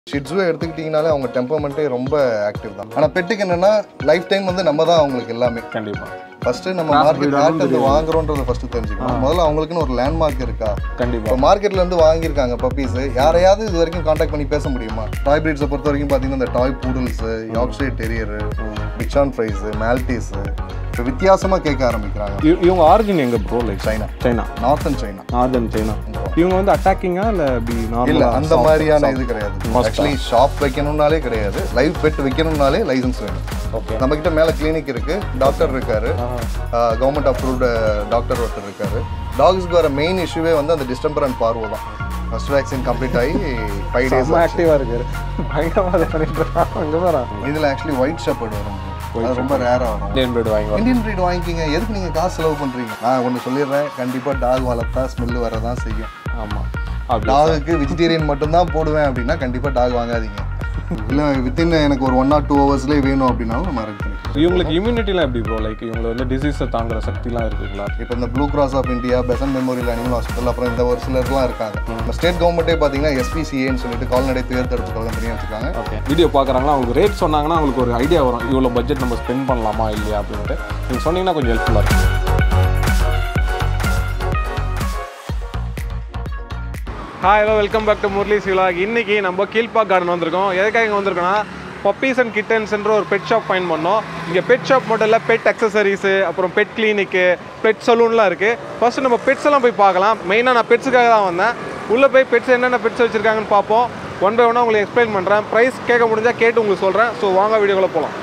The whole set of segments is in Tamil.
ஷிட்ஸுவை எடுத்துக்கிட்டிங்கனாலே அவங்க டெம்பர்மெண்ட்டே ரொம்ப ஆக்டிவ் தான் ஆனால் பெட்டுக்கு என்னன்னா லைஃப் டைம் வந்து நம்ம தான் அவங்களுக்கு எல்லாமே கண்டிப்பா ஃபர்ஸ்ட் நம்ம மார்க்கெட் யார்கிட்ட வாங்குறோன்றத ஃபர்ஸ்ட் தெரிஞ்சுக்கணும் முதல்ல அவங்களுக்குன்னு ஒரு லேண்ட்மார்க் இருக்கா கண்டிப்பா இப்போ மார்க்கெட்ல இருந்து வாங்கியிருக்காங்க பப்பீஸ் யாரையாவது இது வரைக்கும் காண்டாக்ட் பண்ணி பேச முடியுமா டாய் பிரீட்ஸை பொறுத்த வரைக்கும் பார்த்தீங்கன்னா இந்த toy poodles Yorkshire terrier bichon frise Maltese இப்போ வித்தியாசமா கேட்க ஆரம்பிக்கிறாங்க இவ- இவங்க ஆரிஜின் எங்க bro like China China northern China northern China இவங்க வந்து அட்டாக்கிங்கா இல்ல இப்படி இல்ல நார்மலா அந்த மாதிரியான இது கிடையாது ஆக்சுவலி ஷாப் வைக்கணும்னாலே கிடையாது லைவ் பெட் வைக்கணும்னாலே லைசன்ஸ் வேணும் ஓகே நம்ம கிட்ட மேல கிளினிக் இருக்கு டாக்டர் இருக்காரு கவர்மெண்ட் அப்ரூவ்டு டாக்டர் ஒருத்தர் இருக்காரு டாக்ஸ்க்கு வர மெயின் இஷ்யூவே வந்து அந்த டிஸ்டம்பர் அண்ட் பார்வை தான் ஃபர்ஸ்ட் வேக்சின் கம்ப்ளீட் ஆகி ஃபைவ் டேஸ் செம்ம ஆக்டிவா இருக்காரு பயங்கரமா அதை பண்ணிட்டு இருக்கான் அங்க வரா இதுல ஆக்சுவலி ஒயிட் ஷெப்பர்ட் வரும் bro. அது ரொம்ப ரேரா வரும் இந்தியன் பிரீட் வாங்கி வர இந்தியன் breed வாங்கிக்கிங்க எதுக்கு நீங்க காசு செலவு பண்றீங்க நான் ஒன்று சொல்லிடுறேன் கண்டிப்பா டாக் வளர்த்தா ஸ்மெல் வரதான் செய்யும் ஆமா அப்படி டாகுக்கு வெஜிடேரியன் மட்டும்தான் போடுவேன் அப்படின்னா கண்டிப்பா டாக் வாங்காதீங்க இல்லை வித்தின் எனக்கு ஒரு ஒன் ஆர் டூ ஹவர்ஸ்லேயே வேணும் அப்படின்னாலும் நம்ம அரேஞ்ச் பண்ணிக்கலாம் இவங்களுக்கு இம்யூனிட்டிலாம் எப்படி ப்ரோ லைக் இவங்களை வந்து டிசீஸை தாங்குற சக்திலாம் இருக்குங்களா இப்போ இந்த blue cross of India Besant memorial animal hospital அப்புறம் இந்த ஒரு சிலர்லாம் இருக்காங்க நம்ம ஸ்டேட் கவர்மெண்ட்டே பார்த்தீங்கன்னா எஸ்பிசிஏன்னு சொல்லிட்டு கால்நடை துயர் தடுப்பு கழகம் தனியாக வச்சுருக்காங்க ஓகே வீடியோ பார்க்குறாங்களா அவங்களுக்கு ரேட் சொன்னாங்கன்னா அவங்களுக்கு ஒரு ஐடியா வரும் இவ்வளோ பட்ஜெட் நம்ம ஸ்பெண்ட் பண்ணலாமா இல்லையா அப்படின்ட்டு நீங்கள் சொன்னீங்கன்னா கொஞ்சம் ஹெல்ப்ஃபுல்லாக இருக்கும் hi hello welcome back to Murali சிவலாக் இன்னைக்கு நம்ம கீழ்பாக் கார்டன் வந்திருக்கோம் எதுக்காக இங்கே வந்திருக்கோம்னா பப்பீஸ் அண்ட் கிட்டன்ஸ்ன்ற ஒரு பெட் ஷாப் ஃபைன் பண்ணோம் இங்கே பெட் ஷாப் மட்டும் இல்லை பெட் அக்சசரிஸு அப்புறம் பெட் கிளினிக்கு பெட் சலூன்லாம் இருக்குது ஃபர்ஸ்ட் நம்ம பெட்ஸ் எல்லாம் போய் பார்க்கலாம் மெயினாக நான் பெட்ஸுக்காக தான் வந்தேன் உள்ளே போய் பெட்ஸ் என்னென்ன பெட்ஸ் வச்சுருக்காங்கன்னு பார்ப்போம் ஒன் பை ஒன்னாக உங்களுக்கு எக்ஸ்பிளைன் பண்ணுறேன் ப்ரைஸ் கேட்க முடிஞ்சால் கேட்டு உங்களுக்கு சொல்கிறேன் ஸோ வாங்க வீடியோக்குள்ளே போகலாம்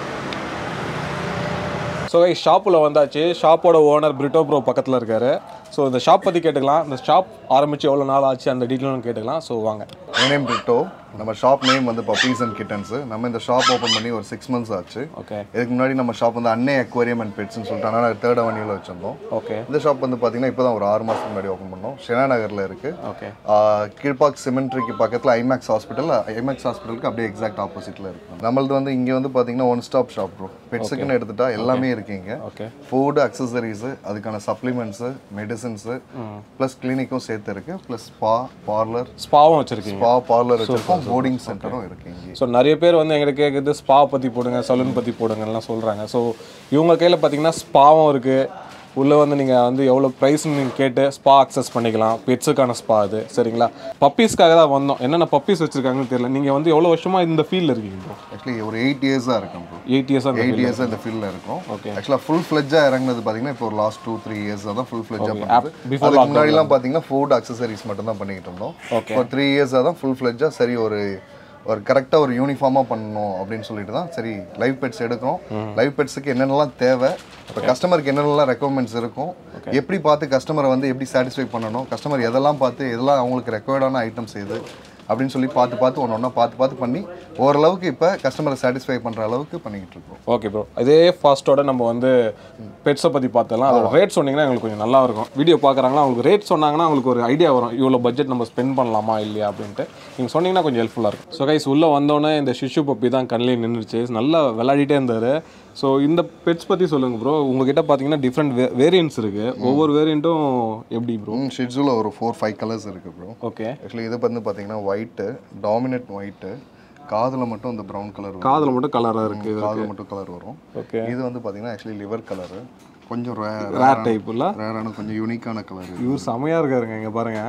ஸோ ஷாப்பில் வந்தாச்சு ஷாப்போட ஓனர் பிரிட்டோ ப்ரோ பக்கத்தில் இருக்காரு ஸோ இந்த ஷாப் பற்றி கேட்டுக்கலாம் இந்த ஷாப் ஆரம்பித்து எவ்வளோ நாள் ஆச்சு அந்த டீட்டெயிலும் கேட்டுக்கலாம் ஸோ வாங்க நேம் பிரிட்டோ நம்ம ஷாப் நேம் வந்து பப்பீஸ் அண்ட் கிட்டன்ஸ் நம்ம இந்த ஷாப் ஓப்பன் பண்ணி ஒரு சிக்ஸ் மந்த்ஸ் ஆச்சு ஓகே இதுக்கு முன்னாடி நம்ம ஷாப் வந்து அன்னை அக்வேரியம் அண்ட் பெட்ஸ்னு சொல்லிட்டு ஆனால் தேர்ட் அவனியில் வச்சிருந்தோம் ஓகே இந்த ஷாப் வந்து பார்த்தீங்கன்னா இப்போ தான் ஒரு ஆறு மாதத்துக்கு முன்னாடி ஓப்பன் பண்ணோம் ஷெனா நகரில் இருக்குது ஓகே கீழ்பாக் சிமெண்ட்ரிக்கு பக்கத்தில் ஐமேக்ஸ் ஹாஸ்பிட்டல் ஐமேக்ஸ் ஹாஸ்பிட்டலுக்கு அப்படியே எக்ஸாக்ட் ஆப்போசிட்டில் இருக்கு நம்மளது வந்து இங்கே வந்து பார்த்தீங்கன்னா ஒன் ஸ்டாப் ஷாப் ப்ரோ பெட்ஸுக்குன்னு எடுத்துட்டா எல்லாமே இருக்கீங்க ஓகே ஃபுட் அக்சசரிஸு அதுக்கான சப்ளிமெண்ட்ஸு மெடிசன்ஸு ப்ளஸ் கிளினிக்கும் சேர்த்து இருக்கு ப்ளஸ் ஸ்பா பார்லர் ஸ்பாவும் வச்சுருக்கீங்க ஸ்பா பார்லர் வச்சிருக்கோம் போர்டிங் சென்டரும் இருக்கு இங்கே ஸோ நிறைய பேர் வந்து எங்கிட்ட கேட்குறது ஸ்பா பற்றி போடுங்க சலூன் பற்றி போடுங்கலாம் சொல்கிறாங்க ஸோ இவங்க கையில் பார்த்தீங்கன்னா ஸ்பாவும் இருக்குது உள்ளே வந்து நீங்கள் வந்து எவ்வளோ ப்ரைஸ்னு நீங்கள் கேட்டு ஸ்பா அக்சஸ் பண்ணிக்கலாம் பெட்ஸுக்கான ஸ்பா அது சரிங்களா பப்பீஸ்க்காக தான் வந்தோம் என்னென்ன பப்பீஸ் வச்சுருக்காங்கன்னு தெரியல நீங்கள் வந்து எவ்வளோ வருஷமாக இந்த ஃபீல்டில் இருக்கீங்க ப்ரோ ஆக்சுவலி ஒரு எயிட் இயர்ஸாக இருக்கும் ப்ரோ எயிட் இயர்ஸாக எயிட் இயர்ஸாக இந்த ஃபீல்டில் இருக்கும் Okay. ஆக்சுவலாக ஃபுல் ஃப்ளெஜ்ஜாக இறங்குனது பார்த்தீங்கன்னா இப்போ ஒரு லாஸ்ட் டூ த்ரீ இயர்ஸ் தான் ஃபுல் ஃப்ளெஜ்ஜாக Okay. பண்ணுறது Before அதுக்கு முன்னாடிலாம் பார்த்தீங்கன்னா ஃபுட் அக்சசரிஸ் மட்டும் தான் பண்ணிக்கிட்டு இருந்தோம் Okay. இப்போ த்ரீ இயர்ஸாக தான் ஃபுல் ஃப்ளெஜ்ஜாக சரி ஒரு ஒரு கரெக்டாக ஒரு யூனிஃபார்மாக பண்ணணும் அப்படின்னு சொல்லிட்டு தான் சரி லைவ் பெட்ஸ் எடுக்கிறோம் லைவ் பெட்ஸுக்கு என்னென்னலாம் தேவை இப்போ கஸ்டமருக்கு என்னென்னலாம் ரெக்குவயர்மெண்ட்ஸ் இருக்கும் எப்படி பார்த்து கஸ்டமரை வந்து எப்படி சாட்டிஸ்ஃபை பண்ணணும் கஸ்டமர் எதெல்லாம் பார்த்து எதெல்லாம் அவங்களுக்கு ரெக்குவயர்டான ஐட்டம்ஸ் எது அப்படின்னு சொல்லி பார்த்து பார்த்து ஒன்று ஒன்றா பார்த்து பார்த்து பண்ணி ஓரளவுக்கு இப்போ கஸ்டமரை சாட்டிஸ்ஃபை பண்ணுற அளவுக்கு பண்ணிக்கிட்டு இருக்கோம் ஓகே ப்ரோ இதே ஃபாஸ்ட்டோட நம்ம வந்து பெட்ஸை பற்றி பார்த்தலாம் அதோட ரேட் சொன்னீங்கன்னா எங்களுக்கு கொஞ்சம் நல்லா இருக்கும் வீடியோ பார்க்குறாங்களா அவங்களுக்கு ரேட் சொன்னாங்கன்னா அவங்களுக்கு ஒரு ஐடியா வரும் இவ்வளோ பட்ஜெட் நம்ம ஸ்பெண்ட் பண்ணலாமா இல்லையா அப்படின்ட்டு நீங்கள் சொன்னீங்கன்னா கொஞ்சம் ஹெல்ப்ஃபுல்லாக இருக்கும் ஸோ கைஸ் உள்ளே வந்தோடனே இந்த ஷிஷு பப்பி தான் கண்ணிலே நின்றுச்சு நல்லா விளையாடிட்டே இருந்தார் ஸோ இந்த பெட்ஸ் பற்றி சொல்லுங்கள் ப்ரோ உங்ககிட்ட பார்த்தீங்கன்னா டிஃப்ரெண்ட் வே வேரியன்ட்ஸ் இருக்குது ஒவ்வொரு வேரியண்ட்டும் எப்படி ப்ரோ ம் ஷெட்யூலில் ஒரு ஃபோர் ஃபைவ் கலர்ஸ் இருக்குது ப்ரோ ஓகே ஆக்சுவலி இது வந்து பார்த்தீங்கன்னா ஒயிட்டு டாமினேட் ஒயிட்டு காதில் மட்டும் இந்த ப்ரௌன் கலர் வரும் காதில் மட்டும் கலராக இருக்குது காதில் மட்டும் கலர் வரும் ஓகே இது வந்து பார்த்தீங்கன்னா ஆக்சுவலி லிவர் கலரு கொஞ்சம் ரேர் டைப்புல ரேரான கொஞ்சம் யூனிக்கான கலர் இவர் செமையாக இருக்காருங்க இங்கே பாருங்க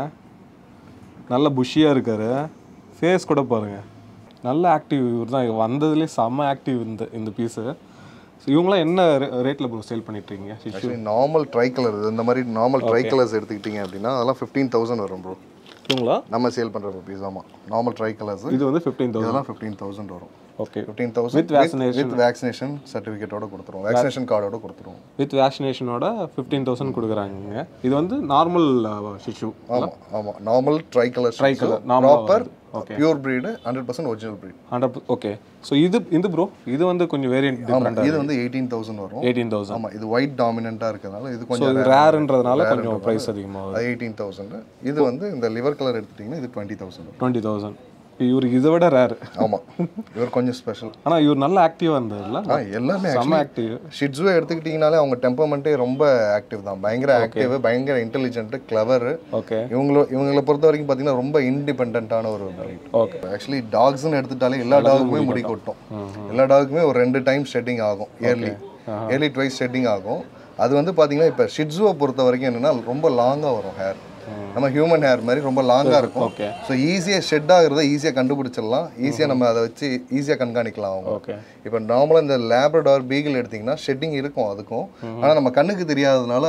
நல்ல புஷியாக இருக்காரு ஃபேஸ் கூட பாருங்க நல்ல ஆக்டிவ் இவர் தான் வந்ததுலேயே செம்ம ஆக்டிவ் இந்த இந்த பீஸு ஸோ இவங்களாம் என்ன ரேட்டில் ப்ரோ சேல் பண்ணிட்டு இருக்கீங்க சிஷு ஆக்சுவலி நார்மல் ட்ரை கலர் இந்த மாதிரி நார்மல் ட்ரை கலர்ஸ் எடுத்துக்கிட்டீங்க அப்படின்னா அதெல்லாம் ஃபிஃப்டீன் தௌசண்ட் வரும் ப்ரோ இவங்களா நம்ம சேல் பண்ணுற பீஸ் ஆமாம் நார்மல் ட்ரை கலர்ஸ் இது வந்து ஃபிஃப்டீன் தௌசண்ட் இதெல்லாம் ஃபிஃப்டீன் தௌசண்ட் வரும் okay fifteen thousand With vaccination. With vaccination சர்டிஃபிகேட்டோட கொடுத்துருவோம் வேக்சினேஷன் கார்டோட கொடுத்துருவோம் வித் வேக்சினேஷனோட ஃபிஃப்டீன் தௌசண்ட் கொடுக்குறாங்க இது வந்து நார்மல் சிஷு ஆமாம் ஆமாம் normal tri colour Tri colour, normal proper pure breed hundred percent original breed hundred okay so இது இது ப்ரோ இது வந்து கொஞ்சம் வேரியன்ட் டிஃப்ரெண்ட் இது வந்து எயிட்டீன் தௌசண்ட் வரும் எயிட்டீன் தௌசண்ட் ஆமாம் இது ஒயிட் டாமினண்ட்டாக இருக்கிறதுனால இது ஸோ கொஞ்சம் இது ரேருன்றதுனால கொஞ்சம் ப்ரைஸ் அதிகமாகுது அது எயிட்டீன் தௌசண்ட் இது வந்து இந்த லிவர் கலர் எடுத்துட்டிங்கன்னா இது டுவெண்ட்டி தௌசண்ட் டுவெண்ட்டி தௌசண்ட் இவருக்கு இதை விட ரேர் ஆமாம் இவர் கொஞ்சம் ஸ்பெஷல் ஆனா இவர் நல்ல ஆக்டிவா இருந்தார்ல ஆ எல்லாமே செம்ம ஆக்டிவ் ஷிட்ஸுவை எடுத்துக்கிட்டிங்கனாலே அவங்க டெம்பர்மெண்ட்டே ரொம்ப ஆக்டிவ் தான் பயங்கர ஆக்டிவ் பயங்கர இன்டெலிஜென்ட் கிளவர் ஓகே இவங்கள இவங்களை பொறுத்த வரைக்கும் பார்த்தீங்கன்னா ரொம்ப இண்டிபெண்ட்டான ஒரு breed ஓகே ஆக்சுவலி டாக்ஸ்னு எடுத்துட்டாலே எல்லா டாகுக்குமே முடி கொட்டும் எல்லா டாகுக்குமே ஒரு ரெண்டு டைம் ஷெட்டிங் ஆகும் இயர்லி இயர்லி ட்வைஸ் ஷெட்டிங் ஆகும் அது வந்து பார்த்தீங்கன்னா இப்போ ஷிட்ஸுவை பொறுத்த வரைக்கும் என்னன்னா ரொம்ப லாங்காக வரும் ஹேர் நம்ம ஹியூமன் ஹேர் மாதிரி ரொம்ப லாங்காக இருக்கும் ஓகே ஸோ ஈஸியாக ஷெட் ஆகுறத ஈஸியாக கண்டுபிடிச்சிடலாம் ஈஸியாக நம்ம அதை வச்சு ஈஸியாக கண்காணிக்கலாம் அவங்க ஓகே இப்போ நார்மலாக இந்த லேப்ரடார் பீகிள் எடுத்தீங்கன்னா ஷெட்டிங் இருக்கும் அதுக்கும் ஆனால் நம்ம கண்ணுக்கு தெரியாததுனால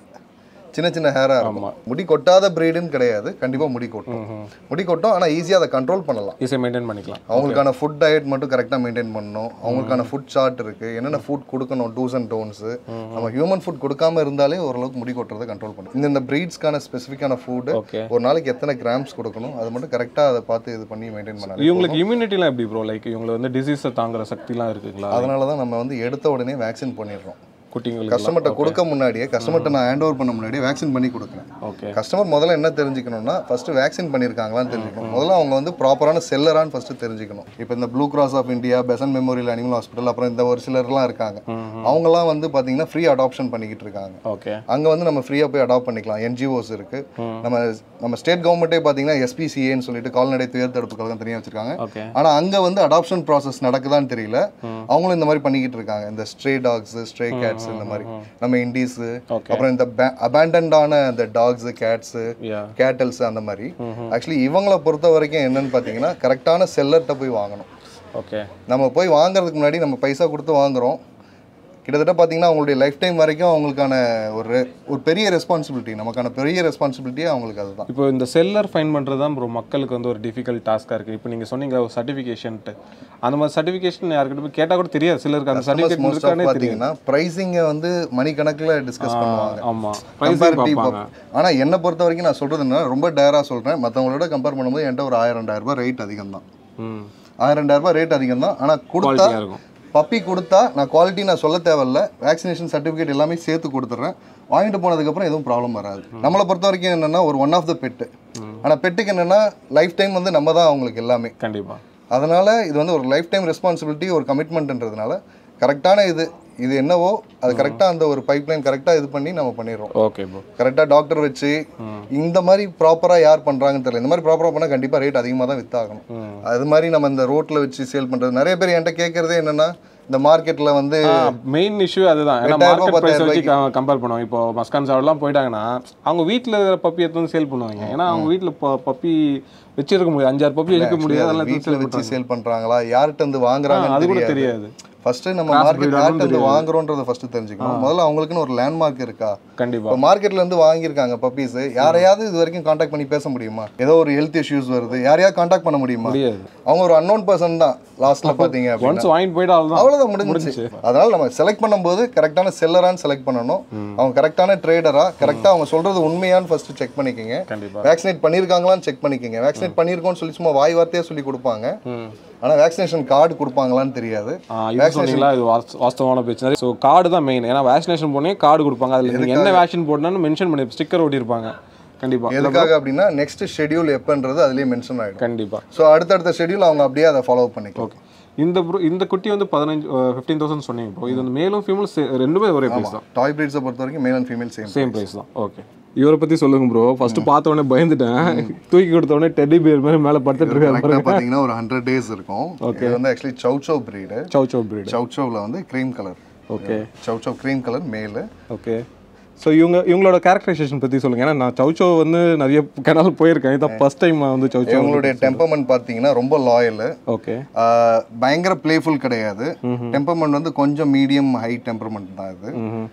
சின்ன சின்ன ஹேராக இருக்கும் முடி கொட்டாத பிரீடுன்னு கிடையாது கண்டிப்பாக முடி கொட்டும் முடி கொட்டும் ஆனால் ஈஸியாக அதை கண்ட்ரோல் பண்ணலாம் ஈஸியாக மெயின்டைன் பண்ணிக்கலாம் அவங்களுக்கான ஃபுட் டயட் மட்டும் கரெக்டாக மெயின்டைன் பண்ணணும் அவங்களுக்கான ஃபுட் சார்ட் இருக்கு என்னென்ன ஃபுட் கொடுக்கணும் டூஸ் அண்ட் டோன்ஸ் நம்ம ஹியூமன் ஃபுட் கொடுக்காம இருந்தாலே ஓரளவுக்கு முடி கொட்டுறதை கண்ட்ரோல் பண்ணும் இந்த இந்த ப்ரீட்ஸ்க்கான ஸ்பெசிஃபிக்கான ஃபுட் ஓகே ஒரு நாளைக்கு எத்தனை கிராம்ஸ் கொடுக்கணும் அது மட்டும் கரெக்டாக அதை பார்த்து இது பண்ணி மெயின்டைன் பண்ணாలి இவங்களுக்கு இம்யூனிட்டிலாம் எப்படி ப்ரோ லைக் இவங்களை வந்து டிசீஸை தாங்குற சக்திலாம் இருக்குங்களா அதனால தான் நம்ம வந்து எடுத்த உடனே வேக்சின் பண்ணிடுறோம் குட்டிங்களுக்கு கஸ்டமர்கிட்ட கொடுக்க முன்னாடியே கஸ்டமர்கிட்ட நான் ஹேண்ட் ஓவர் பண்ண முன்னாடியே வேக்சின் பண்ணி கொடுக்குறேன் ஓகே கஸ்டமர் முதல்ல என்ன தெரிஞ்சுக்கணும்னா ஃபர்ஸ்ட் வேக்சின் பண்ணியிருக்காங்களான்னு தெரிஞ்சுக்கணும் முதல்ல அவங்க வந்து ப்ராப்பரான செல்லரான்னு ஃபர்ஸ்ட் தெரிஞ்சுக்கணும் இப்போ இந்த blue cross of India Besant memorial animal hospital அப்புறம் இந்த ஒரு சிலர்லாம் இருக்காங்க அவங்கலாம் வந்து பார்த்தீங்கன்னா ஃப்ரீ அடாப்ஷன் பண்ணிக்கிட்டு இருக்காங்க ஓகே அங்கே வந்து நம்ம ஃப்ரீயாக போய் அடாப்ட் பண்ணிக்கலாம் என்ஜிஓஸ் இருக்கு நம்ம நம்ம ஸ்டேட் கவர்மெண்ட்டே பார்த்தீங்கன்னா எஸ்பிசிஏன்னு சொல்லிட்டு கால்நடை துயர் தடுப்பு கழகம் தனியாக வச்சிருக்காங்க ஓகே ஆனால் அங்கே வந்து அடாப்ஷன் ப்ராசஸ் நடக்குதான்னு தெரியல அவங்களும் இந்த மாதிரி பண்ணிக்கிட்டு இருக்காங்க இந்த ஸ்ட்ரே டாக்ஸ் ஸ்ட்ரே கேட்ஸ் இந்த மாதிரி நம்ம இண்டீஸ் Okay. அப்புறம் இந்த அபேண்டன்டான இந்த டாக்ஸ் கேட்ஸ் யா கேட்டல்ஸ் அந்த மாதிரி ஆக்சுவலி இவங்களை பொறுத்த வரைக்கும் என்னன்னு பார்த்தீங்கன்னா கரெக்டான செல்லர்கிட்ட போய் வாங்கணும் ஓகே நம்ம போய் வாங்குறதுக்கு முன்னாடி நம்ம பைசா கொடுத்து வாங்குறோம் கிட்டத்தட்ட பார்த்தீங்கன்னா அவங்களுடைய லைஃப் டைம் வரைக்கும் அவங்களுக்கான ஒரு ஒரு பெரிய ரெஸ்பான்சிபிலிட்டி நமக்கான பெரிய ரெஸ்பான்சிபிலிட்டியே அவங்களுக்கு அதுதான் இப்போ இந்த செல்லர் ஃபைன் பண்ணுறது தான் ப்ரோ மக்களுக்கு வந்து ஒரு டிஃபிகல்ட் டாஸ்க்காக இருக்குது இப்போ நீங்கள் சொன்னீங்க ஒரு சர்டிஃபிகேஷன்ட்டு அந்த மாதிரி சர்டிஃபிகேஷன் யாருக்கிட்ட போய் கேட்டால் கூட தெரியாது சிலருக்கு அந்த சர்டிஃபிகேட் மோஸ்ட் ஆஃப் இருக்கானே தெரியும் பார்த்தீங்கன்னா ப்ரைஸிங்கை வந்து மணிக்கணக்கில் டிஸ்கஸ் பண்ணுவாங்க ஆமாம் கம்பேரிட்டிவ் ஆனா என்னை பொறுத்த வரைக்கும் நான் சொல்றது என்ன ரொம்ப டேரா சொல்றேன் மற்றவங்களோட கம்பேர் பண்ணும்போது என்கிட்ட ஒரு ஆயிரம் ரெண்டாயிரம் ரூபாய் ரேட் அதிகம் தான் ம் ஆயிரம் ரெண்டாயிரம் ரூபாய் ரேட் அதிகம் தான் ஆனா கொடுத்தா குவாலிட்டியாக இருக்கும் பப்பி கொடுத்தா நான் குவாலிட்டி நான் சொல்ல தேவையில்ல வேக்சினேஷன் சர்டிஃபிகேட் எல்லாமே சேர்த்து கொடுத்துட்றேன் வாங்கிட்டு போனதுக்கப்புறம் எதுவும் ப்ராப்ளம் வராது நம்மளை பொறுத்த வரைக்கும் என்னன்னா ஒரு ஒன் ஆஃப் த பெட்டு ஆனால் பெட்டுக்கு என்னன்னா லைஃப் டைம் வந்து நம்ம தான் அவங்களுக்கு எல்லாமே கண்டிப்பாக அதனால இது வந்து ஒரு லைஃப் டைம் ரெஸ்பான்சிபிலிட்டி ஒரு கமிட்மெண்ட்ன்றதுனால கரெக்டான இது இது என்னவோ அது கரெக்டாக அந்த ஒரு பைப்லைன் கரெக்டாக இது பண்ணி நம்ம பண்ணிடுறோம் ஓகே ப்ரோ கரெக்டாக டாக்டர் வச்சு இந்த மாதிரி ப்ராப்பராக யார் பண்ணுறாங்கன்னு தெரியல இந்த மாதிரி ப்ராப்பராக பண்ணால் கண்டிப்பாக ரேட் அதிகமாக தான் வித்தாகணும் ம் அது மாதிரி நம்ம இந்த ரோட்டில் வச்சு சேல் பண்ணுறது நிறைய பேர் என்கிட்ட கேட்குறதே என்னன்னா இந்த மார்க்கெட்டில் வந்து மெயின் இஷ்யூ அதுதான் ஏன்னா எட்டாயிரம் ரூபாய், மார்க்கெட் ப்ரைஸ் பத்தாயிரம் வச்சு கம்பேர் பண்ணுவோம் இப்போ மஸ்கான் சாவெல்லாம் போயிட்டாங்கன்னா அவங்க வீட்டில் இருக்கிற பப்பி எடுத்து வந்து சேல் பண்ணுவாங்க ஏன்னா அவங்க வீட்டில் பப்பி வச்சிருக்க முடியாது அஞ்சாறு பப்பி வச்சிருக்க முடியாது அதெல்லாம் எடுத்து வீட்டில் sell வச்சு சேல் பண்ணுறாங்களா யார்கிட்ட இருந்து வாங்குறாங்கன்னு அது கூட தெரியாது தெரியாது ஃபர்ஸ்ட் நம்ம மார்க்கெட் யார்கிட்ட இருந்து வாங்குறோன்றத ஃபர்ஸ்ட் தெரிஞ்சுக்கணும் முதல்ல அவங்களுக்குன்னு ஒரு லேண்ட்மார்க் இருக்கா கண்டிப்பா இப்போ மார்க்கெட்ல இருந்து வாங்கியிருக்காங்க பப்பீஸ் யாரையாவது இது வரைக்கும் காண்டாக்ட் பண்ணி பேச முடியுமா ஏதோ ஒரு ஹெல்த் இஷ்யூஸ் வருது யாரையாவது காண்டாக்ட் பண்ண முடியுமா முடியாது அவங்க ஒரு அன்னோன் பர்சன் தான் லாஸ்ட்ல பாத்தீங்க அப்படின்னா ஒன்ஸ் வாங்கிட்டு போயிட்டு அவ்வளோதான் அவ்வளவுதான் முடிஞ்சிச்சு அதனால நம்ம செலக்ட் பண்ணும்போது கரெக்டான செல்லரான்னு செலக்ட் பண்ணணும் அவங்க கரெக்டான ட்ரேடரா கரெக்டா அவங்க சொல்றது உண்மையான்னு ஃபர்ஸ்ட் செக் பண்ணிக்கங்க கண்டிப்பா வேக்சினேட் பண்ணியிருக்காங்களான்னு செக் பண்ணிக்கங்க வேக்சினேட் பண்ணியிருக்கோம்னு சொல்லி சும்மா வாய் வார்த்தையா சொல்லி கொடுப்பாங்க ம் ஆனா வேக்சினேஷன் கார்டு கொடுப்பாங்களான்னு தெரியாது ஆ, இது சொன்னீங்களா இது வாஸ்த- வாஸ்தவமான பிரச்சனை ஸோ கார்டு தான் மெயின் ஏன்னா வேக்சினேஷன் போனே கார்டு கொடுப்பாங்க அதில் நீங்கள் என்ன வேக்சின் போடணும்னு மென்ஷன் பண்ணி ஸ்டிக்கர் ஒட்டியிருப்பாங்க கண்டிப்பா எதுக்காக அப்படின்னா நெக்ஸ்ட் ஷெட்யூல் எப்பன்றது அதுலயே மென்ஷன் ஆயிடும் கண்டிப்பா ஸோ அடுத்தடுத்த ஷெட்யூல் அவங்க அப்படியே அதை ஃபாலோ பண்ணிக்கலாம் ஓகே இந்த ப்ரோ இந்த குட்டி வந்து பதினஞ்சு ஃபிஃப்டீன் தௌசண்ட் சொன்னீங்க ப்ரோ இது வந்து மேலும் ஃபீமேல் ரெண்டுமே ஒரே ப்ரைஸ் தான் டாய் பிரீட்ஸை பொறுத்த வரைக்கும் male and female same same price தான் ஓகே இவரை பத்தி சொல்லுங்க ப்ரோ ஃபர்ஸ்ட் பார்த்த உடனே பயந்துட்டேன் தூக்கி கொடுத்த உடனே டெடி பேர் மாதிரி மேலே படுத்துட்டு இருக்காரு கரெக்டாக பார்த்தீங்கன்னா ஒரு ஹண்ட்ரட் டேஸ் இருக்கும் இது வந்து ஆக்சுவலி சவுச்சோ பிரீடு சவு சவு பிரீடு சவுச்சோவில் வந்து cream colour okay chow chow cream colour male okay so இவங்க இவங்களோட கேரக்டரைசேஷன் பற்றி சொல்லுங்க ஏன்னா நான் சவுச்சோ வந்து நிறைய கனால் போயிருக்கேன் இதான் ஃபர்ஸ்ட் டைம் வந்து சவுச்சோ இவங்களுடைய டெம்பர்மெண்ட் பார்த்தீங்கன்னா ரொம்ப லாயல் ஓகே பயங்கர பிளேஃபுல் கிடையாது டெம்பர்மெண்ட் வந்து கொஞ்சம் மீடியம் ஹை டெம்பர்மெண்ட் தான் இது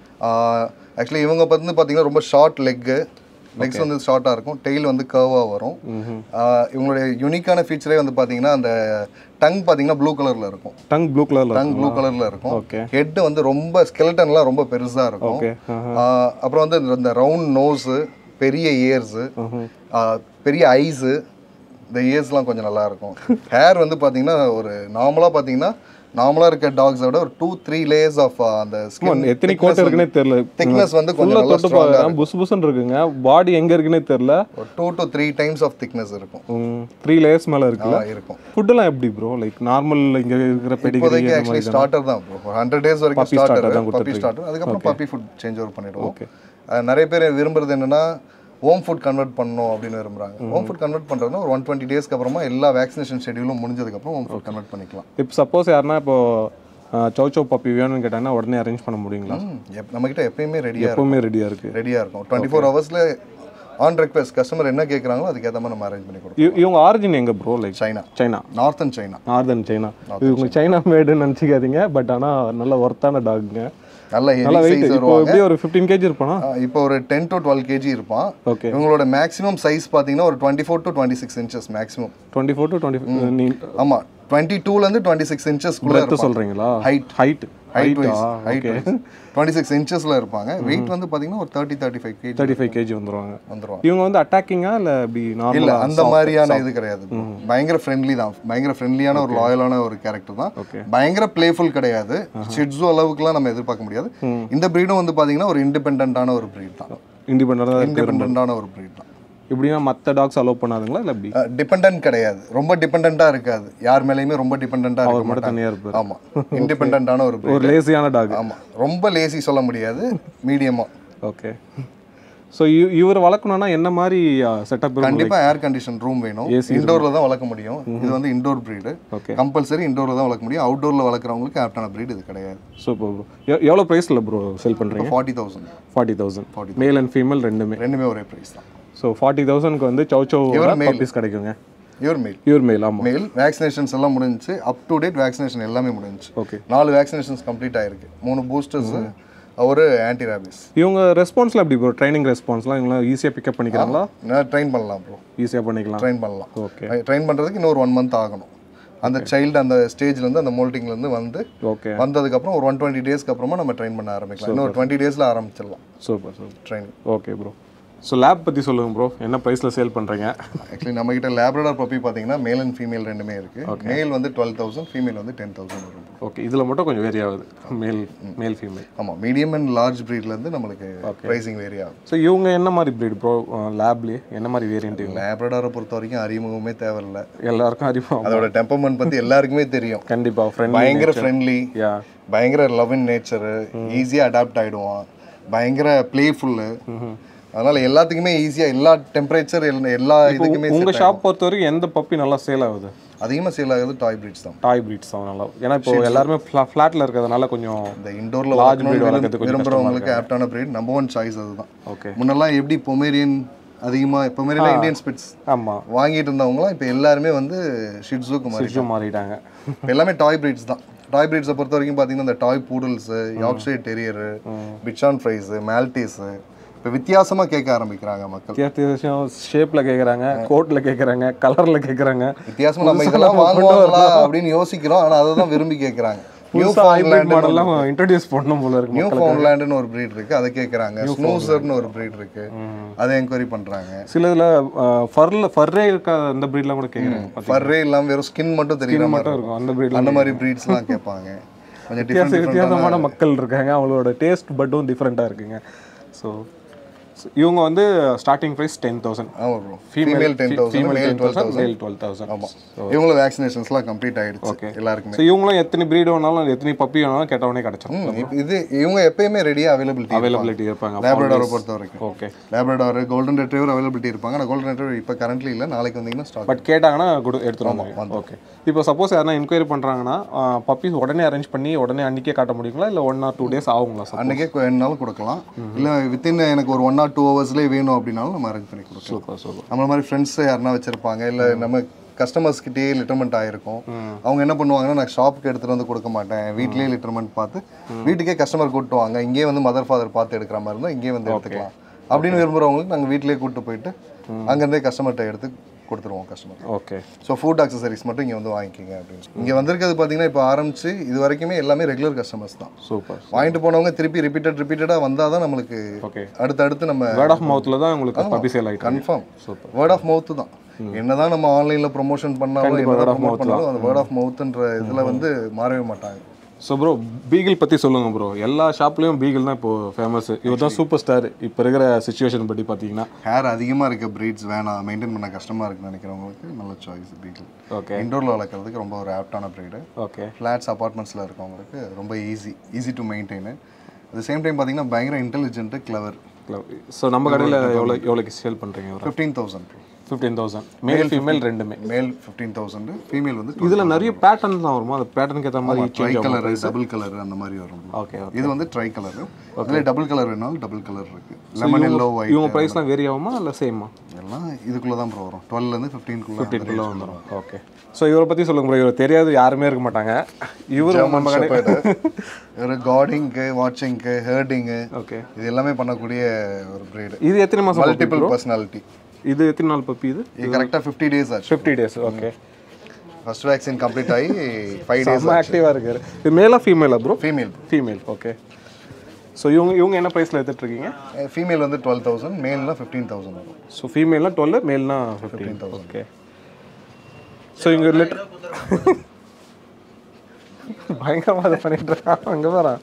ஆக்சுவலி இவங்க வந்து பார்த்தீங்கன்னா ரொம்ப ஷார்ட் லெக்கு லெக்ஸ் வந்து ஷார்ட்டாக இருக்கும் டெய்ல் வந்து கர்வாக வரும் ஆஹ் இவங்களுடைய யூனிக்கான ஃபீச்சரே வந்து பார்த்தீங்கன்னா அந்த டங் பார்த்தீங்கன்னா ப்ளூ கலரில் இருக்கும் டங் ப்ளூ கலரில் டங் ப்ளூ கலரில் இருக்கும் ஓகே ஹெட் வந்து ரொம்ப ஸ்கெலட்டன்லாம் ரொம்ப பெருசாக இருக்கும் ஓகே ஆஹ் அப்புறம் வந்து இந்த- இந்த ரவுண்ட் நோஸு பெரிய இயர்ஸு பெரிய ஐஸு இந்த இயர்ஸ்லாம் கொஞ்சம் நல்லா இருக்கும் ஹேர் வந்து பார்த்தீங்கன்னா ஒரு நார்மலாக பார்த்தீங்கன்னா நார்மலாக இருக்க டாக்ஸை விட ஒரு டூ த்ரீ லேயர்ஸ் ஆஃப் அந்த ஸ்கின் எத்தனை கோட்டை இருக்குன்னே தெரியல திக்னஸ் வந்து ஃபுல்லா கொஞ்சம் நல்லா தொட்டு பார்க்குறேன் புசு புசுன்னு இருக்குங்க பாடி எங்க இருக்குன்னே தெரியல ஒரு two to three times of thickness இருக்கும் த்ரீ லேயர்ஸ் மேல இருக்குல்ல ஆ, இருக்கும் ஃபுட்டெல்லாம் எப்படி ப்ரோ லைக் நார்மல் இங்க இருக்கிற பெடிகிரி இப்போதைக்கு ஆக்சுவலி ஸ்டார்டர் தான் ஹண்ட்ரட் டேஸ் வரைக்கும் Puppy starter ஸ்டார்டர் தான் பப்பி ஸ்டார்டர் அதுக்கப்புறம் பப்பி ஃபுட் சேஞ்ச் ஓவர் பண்ணிடுவோம் Okay. அஹ் நிறைய பேர் விரும்புறது என்னன்னா ஹோம் ஃபுட் கன்வெர்ட் பண்ணணும் அப்படின்னு விரும்புறாங்க ஹோம் ஃபுட் கன்வெர்ட் பண்றதுனா ஒரு ஒன் டுவெண்ட்டி டேஸ்க்கு அப்புறமா எல்லா வேக்சினேஷன் ஷெடியூலும் முடிஞ்சதுக்கப்புறம் ஹோம் ஃபுட் கன்வெர்ட் பண்ணிக்கலாம் இப்போ சப்போஸ் யாருன்னா இப்போ சௌ சௌ பப்பி வேணும்னு கேட்டாங்கன்னா உடனே அரேஞ்ச் பண்ண முடியுங்களா ம், எப்- நம்மகிட்ட எப்பயுமே ரெடியா எப்பவுமே ரெடியா இருக்கு ரெடியா இருக்கும் டுவெண்ட்டி ஃபோர் ஹவர்ஸ்ல ஆன் ரெக்வெஸ்ட் கஸ்டமர் என்ன கேட்குறாங்களோ அதுக்கேற்ற மாதிரி நம்ம அரேஞ்ச் பண்ணி கொடுப்போம் இவ- இவங்க ஆரிஜின் எங்க bro like China China northern China northern China இவங்க சைனா மேடுன்னு நினச்சிக்காதீங்க பட் ஆனா நல்ல ஒர்த்தான டாக்குங்க நல்ல நல்ல ஹெவி வெயிட் சைஸ் இப்போ வருவாங்க எப்படி ஒரு ஃபிஃப்டீன் கேஜி இருப்பானா அஹ் இப்போ ஒரு டென் டு டுவெல் கேஜி இருப்பான் ஓகே இவங்களோட மேக்ஸிமம் சைஸ் பார்த்தீங்கன்னா ஒரு twenty four to twenty six inches maximum twenty four to twenty நீ ஆமா டுவெண்ட்டி டூலேருந்து டுவெண்ட்டி சிக்ஸ் இன்ச்சஸ்க்குள்ளே breadth சொல்றீங்களா Height. ஹைட் ஹைட் ஹைட்டா wise height wise twenty six இன்ச்சஸில் இருப்பாங்க வெயிட் வந்து பார்த்தீங்கன்னா ஒரு thirty thirty five KG thirty five KG வந்துருவாங்க வந்துருவாங்க இவங்க வந்து அட்டாக்கிங்கா இல்ல இப்படி இல்ல நார்மலா அந்த மாதிரியான இது கிடையாது பயங்கர ஃப்ரெண்ட்லி தான் பயங்கர ஃப்ரெண்ட்லியான ஒரு லாயலான ஒரு கேரக்டர் தான் ஓகே பயங்கர பிளேஃபுல் கிடையாது ஷிட்ஸு அளவுக்குலாம் நம்ம எதிர்பார்க்க முடியாது இந்த ப்ரீடும் வந்து பார்த்தீங்கன்னா ஒரு இண்டிபெண்டான ஒரு ப்ரீட் தான் இண்டிபெண்டா இண்டிபெண்டான ஒரு ப்ரீட் தான் இப்படின்னா மற்ற டாக்ஸ் அலோவ் பண்ணாதுங்களா இல்ல எப்படி டிபெண்ட் கிடையாது ரொம்ப டிபெண்டா இருக்காது யார் மேலேயுமே ரொம்ப டிபெண்டா இருக்க மட்டும் மாட்டாங்க தனியா இருப்பாரு ஆமா இண்டிபெண்டான ஒரு breed. ஒரு லேசியான டாக் ஆமா ரொம்ப லேசி சொல்ல முடியாது மீடியமா ஓகே ஸோ இவர் வளர்க்கணும்னா என்ன மாதிரி செட்டப் இருக்கும் கண்டிப்பா ஏர் கண்டிஷன் ரூம் வேணும் இண்டோர்ல தான் வளர்க்க முடியும் இது வந்து இண்டோர் breed ஓகே கம்பல்சரி இண்டோர்ல தான் வளர்க்க முடியும் அவுட்டோர்ல வளர்க்குறவங்களுக்கு ஆப்டான breed இது கிடையாது சூப்பர் ப்ரோ எவ்வளோ ப்ரைஸில் ப்ரோ செல் பண்ணுறீங்க forty thousand forty thousand male and female ரெண்டுமே ரெண்டுமே ஒரே ப்ரைஸ் தான் ஸோ ஃபார்ட்டி தௌசண்ட்க்கு வந்து சௌ சௌ இவர் male. பப்பீஸ் கிடைக்குங்க இவர் மேல் இவர் மேல் ஆமாம் மேல் வேக்சினேஷன்ஸ் எல்லாம் முடிஞ்சுச்சு அப் டு டேட் வேக்சினேஷன் எல்லாமே முடிஞ்சுச்சு ஓகே நாலு வேக்சினேஷன்ஸ் கம்ப்ளீட் ஆயிருக்கு மூணு பூஸ்டர்ஸ் ஒரு ஆன்டி ரேபிஸ் இவங்க ரெஸ்பான்ஸ்லாம் எப்படி ப்ரோ ட்ரைனிங் ரெஸ்பான்ஸ்லாம் இவங்களாம் ஈஸியாக பிக்கப் பண்ணிக்கிறாங்களா ட்ரெயின் பண்ணலாம் ப்ரோ ஈஸியாக பண்ணிக்கலாம் ட்ரெயின் பண்ணலாம் ஓகே ட்ரெயின் பண்ணுறதுக்கு இன்னொரு ஒன் மந்த் ஆகணும் அந்த சைல்டு அந்த ஸ்டேஜ்லேருந்து அந்த மோல்டிங்லேருந்து வந்து ஓகே வந்ததுக்கப்புறம் ஒரு ஒன் டுவெண்ட்டி டேஸ்க்கு அப்புறமா நம்ம ட்ரெயின் பண்ண ஆரம்பிக்கலாம் இன்னும் ஒரு டுவெண்ட்டி டேஸில் ஆரம்பிச்சிடலாம் super super training okay bro so lab பற்றி சொல்லுங்க ப்ரோ என்ன ப்ரைஸில் சேல் பண்ணுறீங்க ஆக்சுவலி நம்ம கிட்ட லேப்ரடார் பப்பி பார்த்தீங்கன்னா மேல் அண்ட் ஃபீமேல் ரெண்டுமே இருக்கு மேல் வந்து டுவெல் தௌசண்ட் ஃபீமேல் வந்து டென் தௌசண்ட் வரும் ஓகே இதில் மட்டும் கொஞ்சம் வேரி ஆகுது மேல் மேல் ஃபீமேல் ஆமாம் மீடியம் அண்ட் லார்ஜ் ப்ரீட்லேருந்து நம்மளுக்கு ப்ரைசிங் வேரி ஆகும் ஸோ இவங்க என்ன மாதிரி ப்ரீட் ப்ரோ லேப்லேயே என்ன மாதிரி வேரியன்ட் இவங்க லேப்ரடாரை பொறுத்த வரைக்கும் அறிமுகமே தேவையில்ல எல்லாருக்கும் அறிவோம் அதோட டெம்பர்மெண்ட் பற்றி எல்லாருக்குமே தெரியும் கண்டிப்பாக ஃப்ரெண்ட் பயங்கர ஃப்ரெண்ட்லி யா பயங்கர லவ் இன் நேச்சரு ஈஸியாக அடாப்ட் ஆகிடுவான் பயங்கர பிளேஃபுல்லு அதனால எல்லாத்துக்குமே ஈஸியாக எல்லா டெம்பரேச்சர் எல்லா இதுக்குமே உங்கள் ஷாப் பொறுத்த வரைக்கும் எந்த பப்பி நல்லா சேல் ஆகுது அதிகமாக சேல் ஆகுது டாய் பிரீட்ஸ் தான் டாய் பிரீட்ஸ் தான் நல்லா ஏன்னா இப்போ எல்லாருமே ஃப்ளாட்டில் இருக்கிறதுனால கொஞ்சம் இந்த இண்டோரில் Large breed வளர்க்கறதுக்கு கொஞ்சம் விரும்புகிறவங்களுக்கு ஆப்டான பிரீட் நம்பர் ஒன் சாய்ஸ் அதுதான் ஓகே முன்னெல்லாம் எப்படி பொமேரியன் அதிகமாக பொமேரியன் இந்தியன் ஸ்பிட்ஸ் ஆமாம் வாங்கிட்டு இருந்தவங்களாம் இப்போ எல்லாருமே வந்து ஷிட்ஸுக்கு மாதிரி ஃப்ரிட்ஜும் மாறிட்டாங்க இப்ப எல்லாமே டாய் பிரீட்ஸ் தான் டாய் பிரீட்ஸை பொறுத்த வரைக்கும் பார்த்தீங்கன்னா இந்த டாய் பூடல்ஸு யாக்ஷைட் டெரியரு பிச்சான் ஃப்ரைஸு மேல்டீஸு இப்போ வித்தியாசமாக கேட்க ஆரம்பிக்கிறாங்க மக்கள் வித்தியாசம் ஷேப்பில் கேட்குறாங்க கோட்டில் கேட்குறாங்க கலரில் கேட்குறாங்க வித்தியாசமா நம்ம இதெல்லாம் வாங்குவாங்களா அப்படின்னு யோசிக்கிறோம் ஆனால் அதை தான் விரும்பி கேட்குறாங்க நியூ புதுசாக ஹைப்ரிட் மாடல்லாம் இன்ட்ரடியூஸ் பண்ணணும் போல இருக்கு நியூ ஃபவுண்ட்லேண்டுன்னு ஒரு breed இருக்கு அதை கேட்குறாங்க ஸ்னூசர்னு ஒரு breed இருக்கு அதை என்கொயரி பண்றாங்க சில இதில் ஃபர்ல ஃபர்ரே இருக்க அந்த ப்ரீட்லாம் கூட கேட்குறாங்க ஃபர்ரே இல்லாம வெறும் ஸ்கின் மட்டும் தெரியுற மாதிரி மட்டும் இருக்கும் அந்த ப்ரீட்ல அந்த மாதிரி ப்ரீட்ஸ்லாம் கேட்பாங்க கொஞ்சம் வித்தியாச டிஃப்ரெண்ட் வித்தியாசமான மக்கள் இருக்காங்க அவங்களோட டேஸ்ட் பட்டும் டிஃப்ரெண்ட்டாக இருக்குங்க ஸோ இவங்க வந்து ஸ்டார்டிங் ப்ரைஸ் டென் தௌசண்ட் ஆமாம் bro female ten thousand female male ten twelve thousand thousand male twelve thousand ஆமாம் இவங்களும் வேக்சினேஷன்ஸ்லாம் கம்ப்ளீட் ஆயிடுச்சு எல்லாருக்குமே ஸோ இவங்களும் எத்தனை ப்ரீடு வேணாலும் எத்தனை பப்பி வேணாலும் கேட்டவனே கிடச்சிடும் ம், இப்ப இது இவங்க எப்பயுமே ரெடியாக அவைலபிலிட்டி அவைலபிலிட்டி இருப்பாங்க லேப்ரடாரை பொறுத்த வரைக்கும் okay Labrador golden retriever availability இருப்பாங்க ஆனால் கோல்டன் ரெட்ரீவர் இப்போ கரண்ட்லி இல்லை நாளைக்கு வந்தீங்கன்னா ஸ்டாக் பட் கேட்டாங்கன்னா கொடு எடுத்துருவாங்க ஓகே இப்போ சப்போஸ் யாரா என்கொயரி பண்ணுறாங்கன்னா பப்பீஸ் உடனே அரேஞ்ச் பண்ணி உடனே அன்றைக்கே காட்ட முடியுங்களா இல்லை ஒன் ஆர் டூ டேஸ் ஆகுங்களா சார் அன்றைக்கே வேணுனாலும் கொடுக்கலாம் இல்லை வித்தின் எனக்கு ஒரு ஒன் ஆர் டூ ஹவர்ஸ்லேயே வேணும் அப்படின்னாலும் நம்ம அரேஞ்ச் பண்ணி கொடுக்கலாம் சூப்பர் சூப்பர் நம்மள மாதிரி ஃப்ரெண்ட்ஸ் யாருனா வச்சிருப்பாங்க இல்லை நம்ம கஸ்டமர்ஸ் கிட்டேயே லிட்டர்மெண்ட் ஆயிருக்கும் அவங்க என்ன பண்ணுவாங்கன்னா நான் ஷாப்புக்கு எடுத்துட்டு வந்து கொடுக்க மாட்டேன் வீட்லயே லிட்டர்மெண்ட் பார்த்து வீட்டுக்கே கஸ்டமர் கூட்டு வாங்க இங்கேயே வந்து மதர் ஃபாதர் பார்த்து எடுக்கிற மாதிரி இருந்தால் இங்கேயே வந்து எடுத்துக்கலாம் அப்படின்னு விரும்புறவங்களுக்கு நாங்கள் வீட்லயே கூட்டு போயிட்டு அங்கேருந்தே கஸ்டமர்கிட்ட எடுத்து கொடுத்துருவோம் customer okay so food accessories மட்டும் இங்கே வந்து வாங்கிக்கிங்க அப்படின்னு சொல்லி இங்கே வந்திருக்கிறது பார்த்தீங்கன்னா இப்போ ஆரம்பிச்சு இது வரைக்குமே எல்லாமே ரெகுலர் கஸ்டமர்ஸ் தான் சூப்பர் வாங்கிட்டு போனவங்க திருப்பி ரிப்பீட்டட் ரிப்பீட்டடாக வந்தால் தான் நம்மளுக்கு ஓகே அடுத்தடுத்து நம்ம வேர்ட் ஆஃப் மவுத்தில் தான் உங்களுக்கு பப்பி சேல் ஆகிட்டு confirm super word of mouth தான் என்னதான் நம்ம ஆன்லைன்ல ப்ரொமோஷன் பண்ணாலும் என்னதான் ப்ரொமோட் பண்ணாலும் அந்த வேர்ட் ஆஃப் மவுத்ன்ற இதுல வந்து மாறவே மாட்டாங்க ஸோ ப்ரோ பீகிள் பற்றி சொல்லுங்க ப்ரோ எல்லா ஷாப்லேயும் பீகிள் தான் இப்போ ஃபேமஸ் இவர் தான் சூப்பர் ஸ்டார் இப்போ இருக்கிற சுச்சுவேஷன் படி பார்த்தீங்கன்னா ஹேர் அதிகமா இருக்க பிரீட்ஸ் வேணாம் மெயின்டைன் பண்ண கஷ்டமா இருக்குன்னு நினைக்கிறவங்களுக்கு நல்ல சாய்ஸ் பீகிள் ஓகே இண்டோர்ல வளர்க்குறதுக்கு ரொம்ப ஒரு ஆப்டான பிரீடு ஓகே ஃப்ளாட்ஸ் அப்பார்ட்மெண்ட்ஸில் இருக்கவங்களுக்கு ரொம்ப easy easy to maintain at same time பார்த்தீங்கன்னா பயங்கர இன்டெலிஜென்ட்டு கிளவர் ஸோ நம்ம கடையில் எவ்வளோ எவ்வளோக்கு சேல் பண்ணுறீங்க ஒரு fifteen thousand fifteen thousand male female ரெண்டுமே மேல் ஃபிஃப்டீன் தௌசண்ட் ஃபீமேல் வந்து இதில் நிறைய பேட்டர்ன் தான் வருமா அந்த பேட்டர்னுக்கு ஏற்ற மாதிரி ட்ரை சேஞ்ச் ஆகும் கலர் டபுள் கலர் அந்த மாதிரி வரும் ஓகே இது வந்து ட்ரை கலர் இதில் டபுள் கலர் வேணாலும் டபுள் கலர் இருக்கு லெமன் எல்லோ ஒயிட் இவங்க ப்ரைஸ்லாம் வேரி ஆகுமா இல்லை சேமா எல்லாம் இதுக்குள்ள தான் ப்ரோ வரும் டுவெல்லேருந்து ஃபிஃப்டீன்குள்ள ஃபிஃப்டீன்குள்ளே வந்துடும் ஓகே ஸோ இவரை பற்றி சொல்லுங்க ப்ரோ இவர் தெரியாது யாருமே இருக்க மாட்டாங்க இவர் நம்ம கடை ஒரு கார்டிங்க்கு வாட்சிங்க்கு ஹேர்டிங்கு ஓகே இது எல்லாமே பண்ணக்கூடிய ஒரு பிரீடு இது எத்தனை மாதம் மல்டிபிள் பர்சனாலிட்டி இது எத்தனை நாள் பப்பி இது இது கரெக்டாக ஃபிஃப்டி டேஸ் ஆச்சு fifty days okay first vaccine complete ஆகி ஃபைவ் டேஸ் ரொம்ப ஆக்டிவாக இருக்காரு இது மேலா ஃபீமேலா bro female female okay so இவங்க இவங்க என்ன ப்ரைஸில் எடுத்துட்டு இருக்கீங்க ஃபீமேல் வந்து டுவெல் தௌசண்ட் மேல்னா ஃபிஃப்டீன் தௌசண்ட் வரும் ஸோ ஃபீமேல்னா டுவெல் மேல்னா ஃபிஃப்டீன் ஓகே ஸோ இங்கே லிட்டர் பயங்கரமாக அதை பண்ணிட்டு இருக்கான் அங்கே வரேன்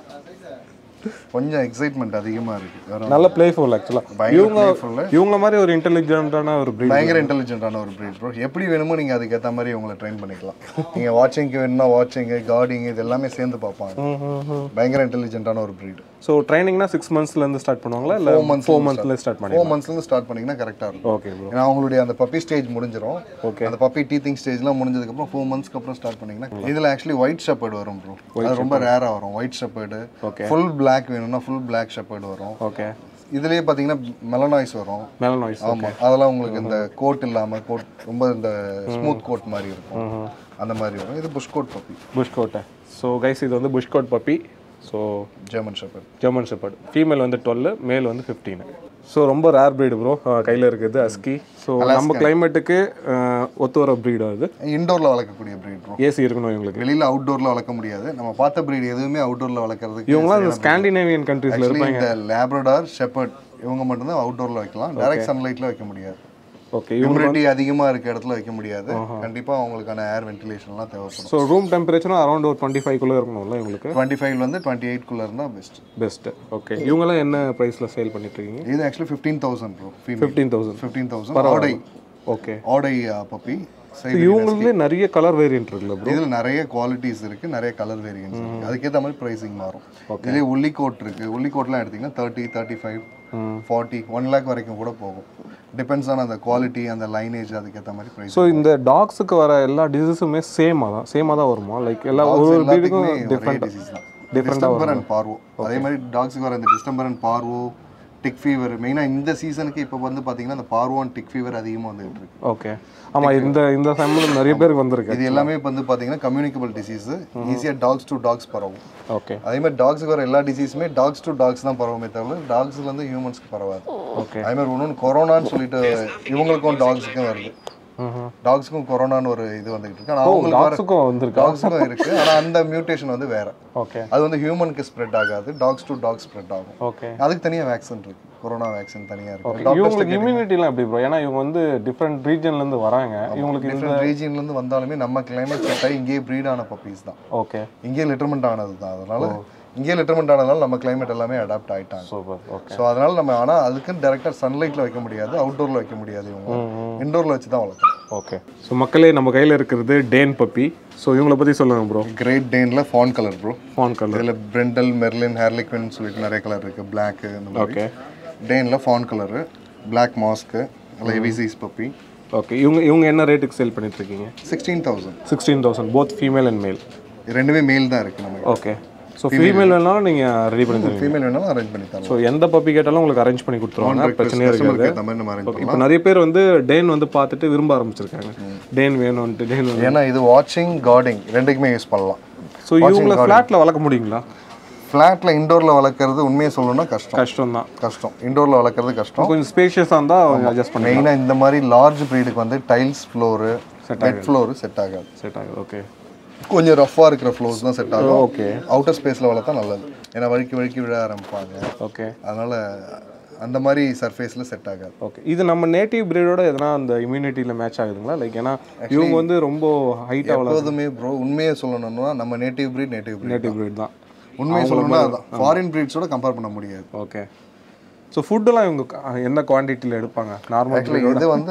கொஞ்சம் எக்ஸைட்மெண்ட் அதிகமாக இருக்கு வேற நல்ல பிளேஃபுல் ஆக்சுவலாக பயங்கர இவங்க playful. இவங்க மாதிரி ஒரு இன்டெலிஜென்ட்டான ஒரு breed பயங்கர இன்டெலிஜென்ட்டான ஒரு பிரீட் ப்ரோ எப்படி வேணுமோ நீங்கள் அதுக்கேற்ற மாதிரி உங்களை ட்ரெயின் பண்ணிக்கலாம் நீங்கள் வாட்சிங்க்கு வேணும்னா வாட்சிங்கு கார்டிங் இது எல்லாமே சேர்ந்து பார்ப்பாங்க பயங்கர இன்டெலிஜென்ட்டான ஒரு பிரீட் ஸோ ட்ரைனிங்னா சிக்ஸ் மந்த்ஸ்லேருந்து ஸ்டார்ட் பண்ணுவாங்களா இல்லை ஃபோர் மந்த்ஸ்லேருந்து ஸ்டார்ட் பண்ணி ஃபோர் மந்த்ஸ்லேருந்து ஸ்டார்ட் பண்ணிங்கன்னா கரெக்டாக இருக்கும் ஓகே ப்ரோ ஏன்னா அவங்களுடைய அந்த பப்பி ஸ்டேஜ் முடிஞ்சிரும் Okay. அந்த பப்பி டீத்திங் ஸ்டேஜ்லாம் முடிஞ்சதுக்கப்புறம் ஃபோர் மந்த்ஸ்க்கு அப்புறம் ஸ்டார்ட் பண்ணீங்கன்னா இதில் ஆக்சுவலி ஒயிட் ஷெப்பர்ட் வரும் ப்ரோ அது ரொம்ப ரேராக வரும் white shepherd Okay. Full black வேணும்னா ஃபுல் பிளாக் ஷெப்பர்ட் வரும் ஓகே இதுலயே பார்த்தீங்கன்னா மெலனாய்ஸ் வரும் மேல நாய்ஸ் ஆமா அதெல்லாம் உங்களுக்கு இந்த கோட் இல்லாம கோட் ரொம்ப இந்த ஸ்மூத் கோட் மாதிரி இருக்கும் அந்த மாதிரி வரும் இது புஷ் கோட் பப்பி புஷ் கோட்டை ஸோ கைஸ் இது வந்து plush coat puppy so German shepherd German shepherd female வந்து டுவெல் மேல் வந்து ஃபிஃப்டீன் ஸோ ரொம்ப ரேர் breed ப்ரோ கையில் இருக்குது அஸ்கி ஸோ நம்ம கிளைமேட்டுக்கு ஒத்து வர breed அது இண்டோர்ல வளர்க்கக்கூடிய breed ப்ரோ ஏசி இருக்கணும் இவங்களுக்கு வெளியில அவுட்டோர்ல வளர்க்க முடியாது நம்ம பார்த்த breed எதுவுமே அவுட்டோர்ல வளர்க்கறதுக்கு இவங்களாம் இந்த ஸ்காண்டினேவியன் கண்ட்ரீஸில் Actually, இந்த லேப்ரடார் ஷெப்பர்ட் இவங்க மட்டும்தான் அவுட்டோர்ல வைக்கலாம் டைரக்ட் சன்லைட்ல வைக்க முடியாது ஓகே ஹியூமிடிட்டி அதிகமா இருக்க இடத்துல வைக்க முடியாது கண்டிப்பா அவங்களுக்கான ஏர் வென்டிலேஷன்லாம் தேவைப்படும் ஸோ ரூம் டெம்பரேச்சரும் அரௌண்ட் ஒரு டுவெண்ட்டி ஃபைவ்க்குள்ளே இருக்கணும்ல இவங்களுக்கு டுவெண்ட்டி ஃபைவ்ல இருந்து டுவெண்ட்டி எயிட் குள்ள இருந்தா பெஸ்ட் பெஸ்ட்டு ஓகே இவங்கெல்லாம் என்ன ப்ரைஸில் சேல் பண்ணிட்டு இருக்கீங்க இது actually fifteen thousand bro fifteen thousand fifteen thousand ஆடை ஓகே ஆடை பப்பி இவங்களுக்குலேயே நிறைய கலர் வேரியன்ட் இருக்குல்ல ப்ரோ இதுல நிறைய குவாலிட்டிஸ் இருக்கு நிறைய கலர் வேரியன்ஸ் இருக்கு அதுக்கேற்ற மாதிரி ப்ரைசிங் மாறும் இதுலேயே உள்ளி கோட் இருக்கு உள்ளி கோட்லாம் எடுத்தீங்கன்னா thirty thirty five forty one lakh வரைக்கும் கூட போகும் டிபெண்ட்ஸ் ஆன் அந்த குவாலிட்டி அந்த லைனேஜ் அதுக்கேற்ற மாதிரி ப்ரைஸ் ஸோ இந்த டாக்ஸுக்கு வர எல்லா டிசீஸுமே சேமாக தான் சேமாக தான் வருமா லைக் எல்லா ஒரு ஒரு breed-க்கும் டிஃப்ரெண்ட் டிஸ்டம்பர் அண்ட் பார்வோ அதே மாதிரி டாக்ஸுக்கு வர இந்த distemper and parvo tick fever மெயினாக இந்த சீசனுக்கு இப்போ வந்து பார்த்தீங்கன்னா இந்த பார்வோ அண்ட் டிக் ஃபீவர் அதிகமாக வந்துகிட்டு இருக்கு ஓகே ஆமாம் இந்த இந்த சைமில் நிறைய பேருக்கு வந்திருக்கு இது எல்லாமே இப்போ வந்து பார்த்தீங்கன்னா கம்யூனிகபிள் டிசீஸ் ஈஸியாக டாக்ஸ் டு டாக்ஸ் பரவும் ஓகே அதே மாதிரி டாக்ஸுக்கு வர எல்லா டிசீஸுமே டாக்ஸ் டு டாக்ஸ் தான் பரவுமே தவிர டாக்ஸ்லேருந்து ஹியூமன்ஸ்க்கு பரவாது ஓகே அதே மாதிரி இன்னொன்று கொரோனான்னு சொல்லிட்டு இவங்களுக்கும் டாக்ஸுக்கும் வருது டாக்ஸுக்கும் கொரோனான்னு ஒரு இது வந்துகிட்டு இருக்கு ஆனால் அவங்களுக்கு வர டாக்ஸுக்கும் வந்திருக்கு டாக்ஸுக்கும் இருக்கு ஆனால் அந்த மியூட்டேஷன் வந்து வேற ஓகே அது வந்து ஹியூமனுக்கு ஸ்ப்ரெட் ஆகாது டாக்ஸ் டு டாக் ஸ்ப்ரெட் ஆகும் ஓகே அதுக்கு தனியாக வேக்சின் இருக்கு கொரோனா வேக்சின் தனியாக இருக்கு இவங்களுக்கு இம்யூனிட்டிலாம் எப்படி ப்ரோ ஏன்னா இவங்க வந்து டிஃப்ரெண்ட் ரீஜன்லேருந்து வராங்க இவங்களுக்கு இந்த டிஃப்ரெண்ட் ரீஜியன்லேருந்து வந்தாலுமே நம்ம கிளைமேட் செட் ஆகி இங்கேயே ப்ரீட் ஆன பப்பீஸ் தான் ஓகே இங்கேயே லிட்டர்மெண்ட் ஆனது தான் அதனால இங்கேயே லிட்டர்மெண்ட் ஆனதுனால நம்ம கிளைமேட் எல்லாமே அடாப்ட் ஆயிட்டாங்க சூப்பர் ஓகே ஸோ அதனால நம்ம ஆனால் அதுக்குன்னு டேரெக்டாக சன்லைட்டில் வைக்க முடியாது அவுட்டோரில் வைக்க முடியாது இவங்க இண்டோரில் வச்சு தான் வளர்க்கணும் ஓகே ஸோ மக்களே நம்ம கையில் இருக்கிறது டேன் பப்பி ஸோ இவங்கள பற்றி சொல்லுங்க ப்ரோ கிரேட் டேனில் fawn colour bro fawn colour இதில் பிரெண்டல் மெர்லின் ஹேர்லிக்வின் சொல்லிட்டு நிறைய கலர் இருக்குது பிளாக்கு இந்த மாதிரி ஓகே டேனில் ஃபான் கலரு பிளாக் மாஸ்க்கு அதில் ஹெவி சைஸ் பப்பி ஓகே இவங்க இவங்க என்ன ரேட்டுக்கு சேல் பண்ணிட்டு இருக்கீங்க sixteen thousand sixteen thousand both female and male ரெண்டுமே மேல் தான் இருக்குது நமக்கு ஓகே ஸோ ஃபீமேல் வேணாலும் நீங்கள் ரெடி பண்ணி தருவீங்க ஃபீமேல் வேணாலும் அரேஞ்ச் பண்ணி தரலாம் ஸோ எந்த பப்பி கேட்டாலும் உங்களுக்கு அரேஞ்ச் பண்ணி கொடுத்துருவாங்க பிரச்சனையே இருக்காது கஸ்டமருக்கு ஏற்ற மாதிரி நம்ம அரேஞ்ச் பண்ணலாம் இப்போ நிறைய பேர் வந்து டேன் வந்து பார்த்துட்டு விரும்ப ஆரம்பிச்சிருக்காங்க டேன் வேணும்ன்ட்டு டேன் வேணும் ஏன்னா இது வாட்சிங் கார்டிங் ரெண்டுக்குமே யூஸ் பண்ணலாம் ஸோ இவங்கள ஃப்ளாட்டில் வளர்க்க முடியுங்களா ஃப்ளாட்டில் இண்டோரில் வளர்க்குறது உண்மையை சொல்லணும்னா கஷ்டம் கஷ்டம் தான் கஷ்டம் இண்டோரில் வளர்க்குறது கஷ்டம் கொஞ்சம் ஸ்பேஷியஸாக இருந்தால் அட்ஜஸ்ட் பண்ணி மெயினாக இந்த மாதிரி லார்ஜ் ப்ரீடுக்கு வந்து tiles floor bed floor set ஆகாது செட் ஆகுது ஓகே கொஞ்சம் ரஃப்பாக இருக்கிற ஃப்ளோர்ஸ் தான் செட் ஆகும் ஓகே அவுட்டர் ஸ்பேஸில் வளர்த்தா நல்லது ஏன்னா வழுக்கி வழுக்கி விழ ஆரம்பிப்பாங்க ஓகே அதனால அந்த மாதிரி சர்ஃபேஸில் செட் ஆகாது ஓகே இது நம்ம நேட்டிவ் பிரீடோட எதனா அந்த இம்யூனிட்டியில் மேட்ச் ஆகுதுங்களா லைக் ஏன்னா இவங்க வந்து ரொம்ப ஹைட்டாக வளர எப்போதுமே ப்ரோ உண்மையை சொல்லணும்னா நம்ம native breed native breed native breed தான் உண்மையை சொல்லணும்னா அதான் ஃபாரின் ப்ரீட்ஸோட கம்பேர் பண்ண முடியாது ஓகே ஸோ ஃபுட்டெல்லாம் இவங்க க- என்ன குவான்டிட்டியில் எடுப்பாங்க நார்மல் ஆக்சுவலி இது வந்து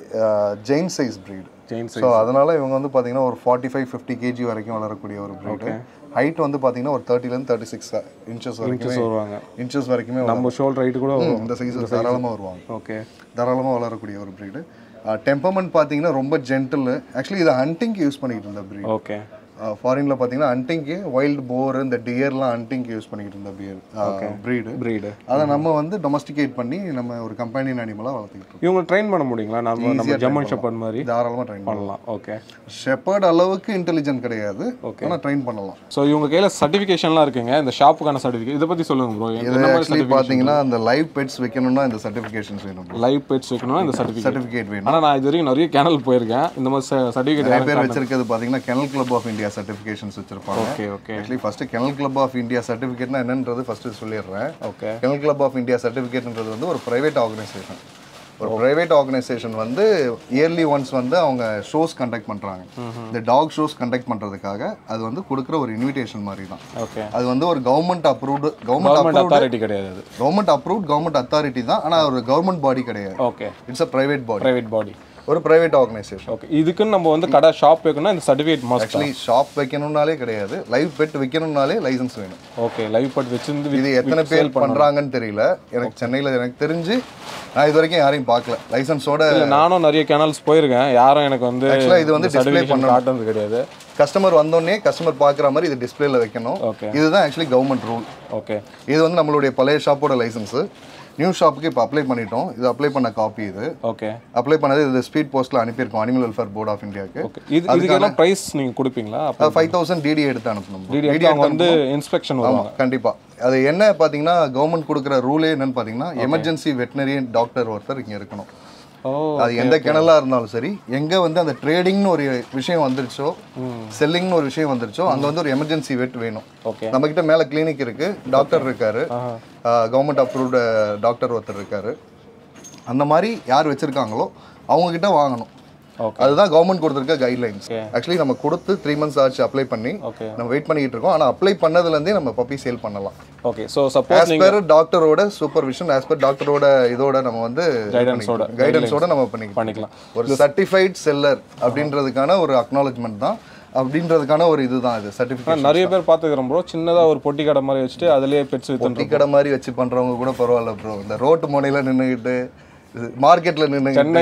giant size breed giant so அதனால இவங்க வந்து பார்த்தீங்கன்னா ஒரு ஃபார்ட்டி ஃபைவ் ஃபிஃப்டி கேஜி வரைக்கும் வளரக்கூடிய ஒரு breed ஹைட் வந்து பார்த்தீங்கன்னா ஒரு தேர்ட்டிலேருந்து தேர்ட்டி சிக்ஸ் இன்ச்சஸ் வரைக்குமே வருவாங்க இன்ச்சஸ் வரைக்குமே நம்ம ஷோல்டர் ஹைட்டு கூட வரும். இந்த சைஸ் தாராளமாக வருவாங்க ஓகே தாராளமாக வளரக்கூடிய ஒரு breed டெம்பர்மெண்ட் பார்த்தீங்கன்னா ரொம்ப ஜென்டில் ஆக்சுவலி இதை ஹண்டிங்க்கு யூஸ் பண்ணிட்டு இருந்த breed ஓகே ஃபாரின்ல பார்த்தீங்கன்னா ஹண்டிங்க்கு வைல்டு போர் இந்த டியர்லாம் ஹண்டிங்க்கு யூஸ் பண்ணிட்டு இருந்த பியர் breed பிரீடு அதை நம்ம வந்து டொமஸ்டிகேட் பண்ணி நம்ம ஒரு கம்பெனியன் அனிமலாக வளர்த்துக்கிட்டு இருக்கோம் இவங்க ட்ரெயின் பண்ண முடியுங்களா நம்ம நம்ம ஜம்மன் ஷெப்பர்ட் மாதிரி தாராளமாக ட்ரெயின் பண்ணலாம் பண்ணலாம் ஓகே ஷெப்பர்ட் அளவுக்கு இன்டெலிஜென்ட் கிடையாது ஆனால் ட்ரெயின் பண்ணலாம் ஸோ இவங்க கையில் சர்டிஃபிகேஷன்லாம் இருக்குங்க இந்த ஷாப்புக்கான சர்டிஃபிகேட் இதை பற்றி சொல்லுங்க ப்ரோ இது என்ன மாதிரி ஆக்சுவலி பார்த்தீங்கன்னா அந்த லைவ் பெட்ஸ் வைக்கணும்னா இந்த சர்டிஃபிகேஷன்ஸ் வேணும் லைவ் பெட்ஸ் வைக்கணும் இந்த சர்டிஃபிகேட் சர்டிஃபிகேட் வேணும் ஆனால் நான் இது வரைக்கும் நிறைய சேனல் போயிருக்கேன் இந்த மாதிரி நிறைய சர்டிஃபிகேட் பேர் வச்சிருக்கிறது பார்த்தீங்கன்னா kennel club of India certifications வச்சிருப்பாங்க okay okay actually first kennel club of India சர்டிஃபிகேட்னா என்னன்றது ஃபர்ஸ்ட் சொல்லிடுறேன் okay kennel club of India சர்டிஃபிகேட்ன்றது வந்து ஒரு பிரைவேட் ஆர்கனைசேஷன் ஒரு பிரைவேட் ஆர்கனைசேஷன் வந்து இயர்லி ஒன்ஸ் வந்து அவங்க ஷோஸ் கண்டக்ட் பண்ணுறாங்க இந்த டாக் ஷோஸ் கண்டக்ட் பண்ணுறதுக்காக அது வந்து கொடுக்குற ஒரு இன்விடேஷன் மாதிரி தான் ஓகே அது வந்து ஒரு government approved government government approved authority கிடையாது அது கவர்மெண்ட் அப்ரூவ்ட் கவர்மெண்ட் அத்தாரிட்டி தான் ஆனால் ஒரு கவர்மெண்ட் பாடி கிடையாது okay it's a private body private body ஒரு பிரைவேட் ஆர்கனைசேஷன் ஓகே இதுக்குன்னு நம்ம வந்து கடை ஷாப் வைக்கணும்னா இந்த சர்டிஃபிகேட் மஸ்ட் ஆக்சுவலி ஷாப் வைக்கணும்னாலே கிடையாது லைவ் பெட் வைக்கணும்னாலே லைசன்ஸ் வேணும் ஓகே லைவ் பட் வச்சிருந்து இது எத்தனை பேர் பண்றாங்கன்னு தெரியல எனக்கு சென்னையில எனக்கு தெரிஞ்சு நான் இது வரைக்கும் யாரையும் பார்க்கல லைசன்ஸோட இல்லை நானும் நிறைய சேனல்ஸ் போயிருக்கேன் யாரும் எனக்கு வந்து Actually, இது வந்து display சர்டிஃபிகேஷன் காட்டுறது கிடையாது கஸ்டமர் வந்தோடனே கஸ்டமர் பார்க்குற மாதிரி இது டிஸ்பிளேல வைக்கணும் ஓகே இதுதான் ஆக்சுவலி கவர்மெண்ட் ரூல் ஓகே இது வந்து நம்மளுடைய பழைய ஷாப்போட லைசன்ஸ் நியூ ஷாப்புக்கு இப்போ அப்ளை பண்ணிட்டோம் இது அப்ளை பண்ண காப்பி இது ஓகே அப்ளை பண்ணது இது ஸ்பீட் போஸ்ட்ல அனுப்பியிருக்கோம் அனிமல் வெல்ஃபேர் போர்ட் ஆஃப் இந்தியாவுக்கு ஓகே இது இதுக்கு என்ன ப்ரைஸ் நீங்கள் கொடுப்பீங்களா அப்போ ஃபைவ் தௌசண்ட் டிடி எடுத்து அனுப்பணும் டிடி எடுத்து அவங்க வந்து இன்ஸ்பெக்ஷன் வருவாங்க கண்டிப்பா அது என்ன பாத்தீங்கன்னா கவர்மெண்ட் கொடுக்குற ரூலே என்னன்னு பாத்தீங்கன்னா எமர்ஜென்சி வெட்டினரியன் டாக்டர் ஒருத்தர் இங்க இருக்கணும் ஓ அது எந்த கிணலா இருந்தாலும் சரி எங்க வந்து அந்த ட்ரேடிங்னு ஒரு விஷயம் வந்துருச்சோ செல்லிங்னு ஒரு விஷயம் வந்துருச்சோ அங்க வந்து ஒரு எமர்ஜென்சி வெட் வேணும் ஓகே நம்ம கிட்ட மேல கிளினிக் இருக்கு டாக்டர் இருக்காரு கவர்மெண்ட் அப்ரூவ்டு டாக்டர் ஒருத்தர் இருக்காரு அந்த மாதிரி யார் வச்சிருக்காங்களோ அவங்க கிட்ட வாங்கணும் ஓகே அதுதான் கவர்மெண்ட் கொடுத்துருக்க கைட்லைன்ஸ் Okay. ஆக்சுவலி நம்ம கொடுத்து த்ரீ மந்த்ஸ் ஆச்சு அப்ளை பண்ணி ஓகே நம்ம வெயிட் பண்ணிட்டு இருக்கோம் ஆனா அப்ளை பண்ணதுலேருந்தே நம்ம பப்பி சேல் பண்ணலாம் okay so suppose as per டாக்டரோட சூப்பர்விஷன் ஆஸ் பர் டாக்டரோட இதோட நம்ம வந்து கைடன்ஸோட கைடன்ஸோட நம்ம பண்ணிக்கலாம் பண்ணிக்கலாம் ஒரு சர்டிஃபைட் செல்லர் அப்படின்றதுக்கான ஒரு அக்னாலஜ்மெண்ட் தான் அப்படின்றதுக்கான ஒரு இதுதான் இது சர்டிஃபிகேட் நிறைய பேர் பார்த்துக்கிறோம் ப்ரோ சின்னதாக ஒரு பொட்டி கடை மாதிரி வச்சுட்டு அதுலேயே பெட்ஸ் வித்துட்டு டீ கடை மாதிரி வச்சு பண்றவங்க கூட பரவாயில்ல ப்ரோ இந்த ரோட்டு முனையில நின்னுகிட்டு மார்க்கெட்ல நின்னுகிட்டு சென்னை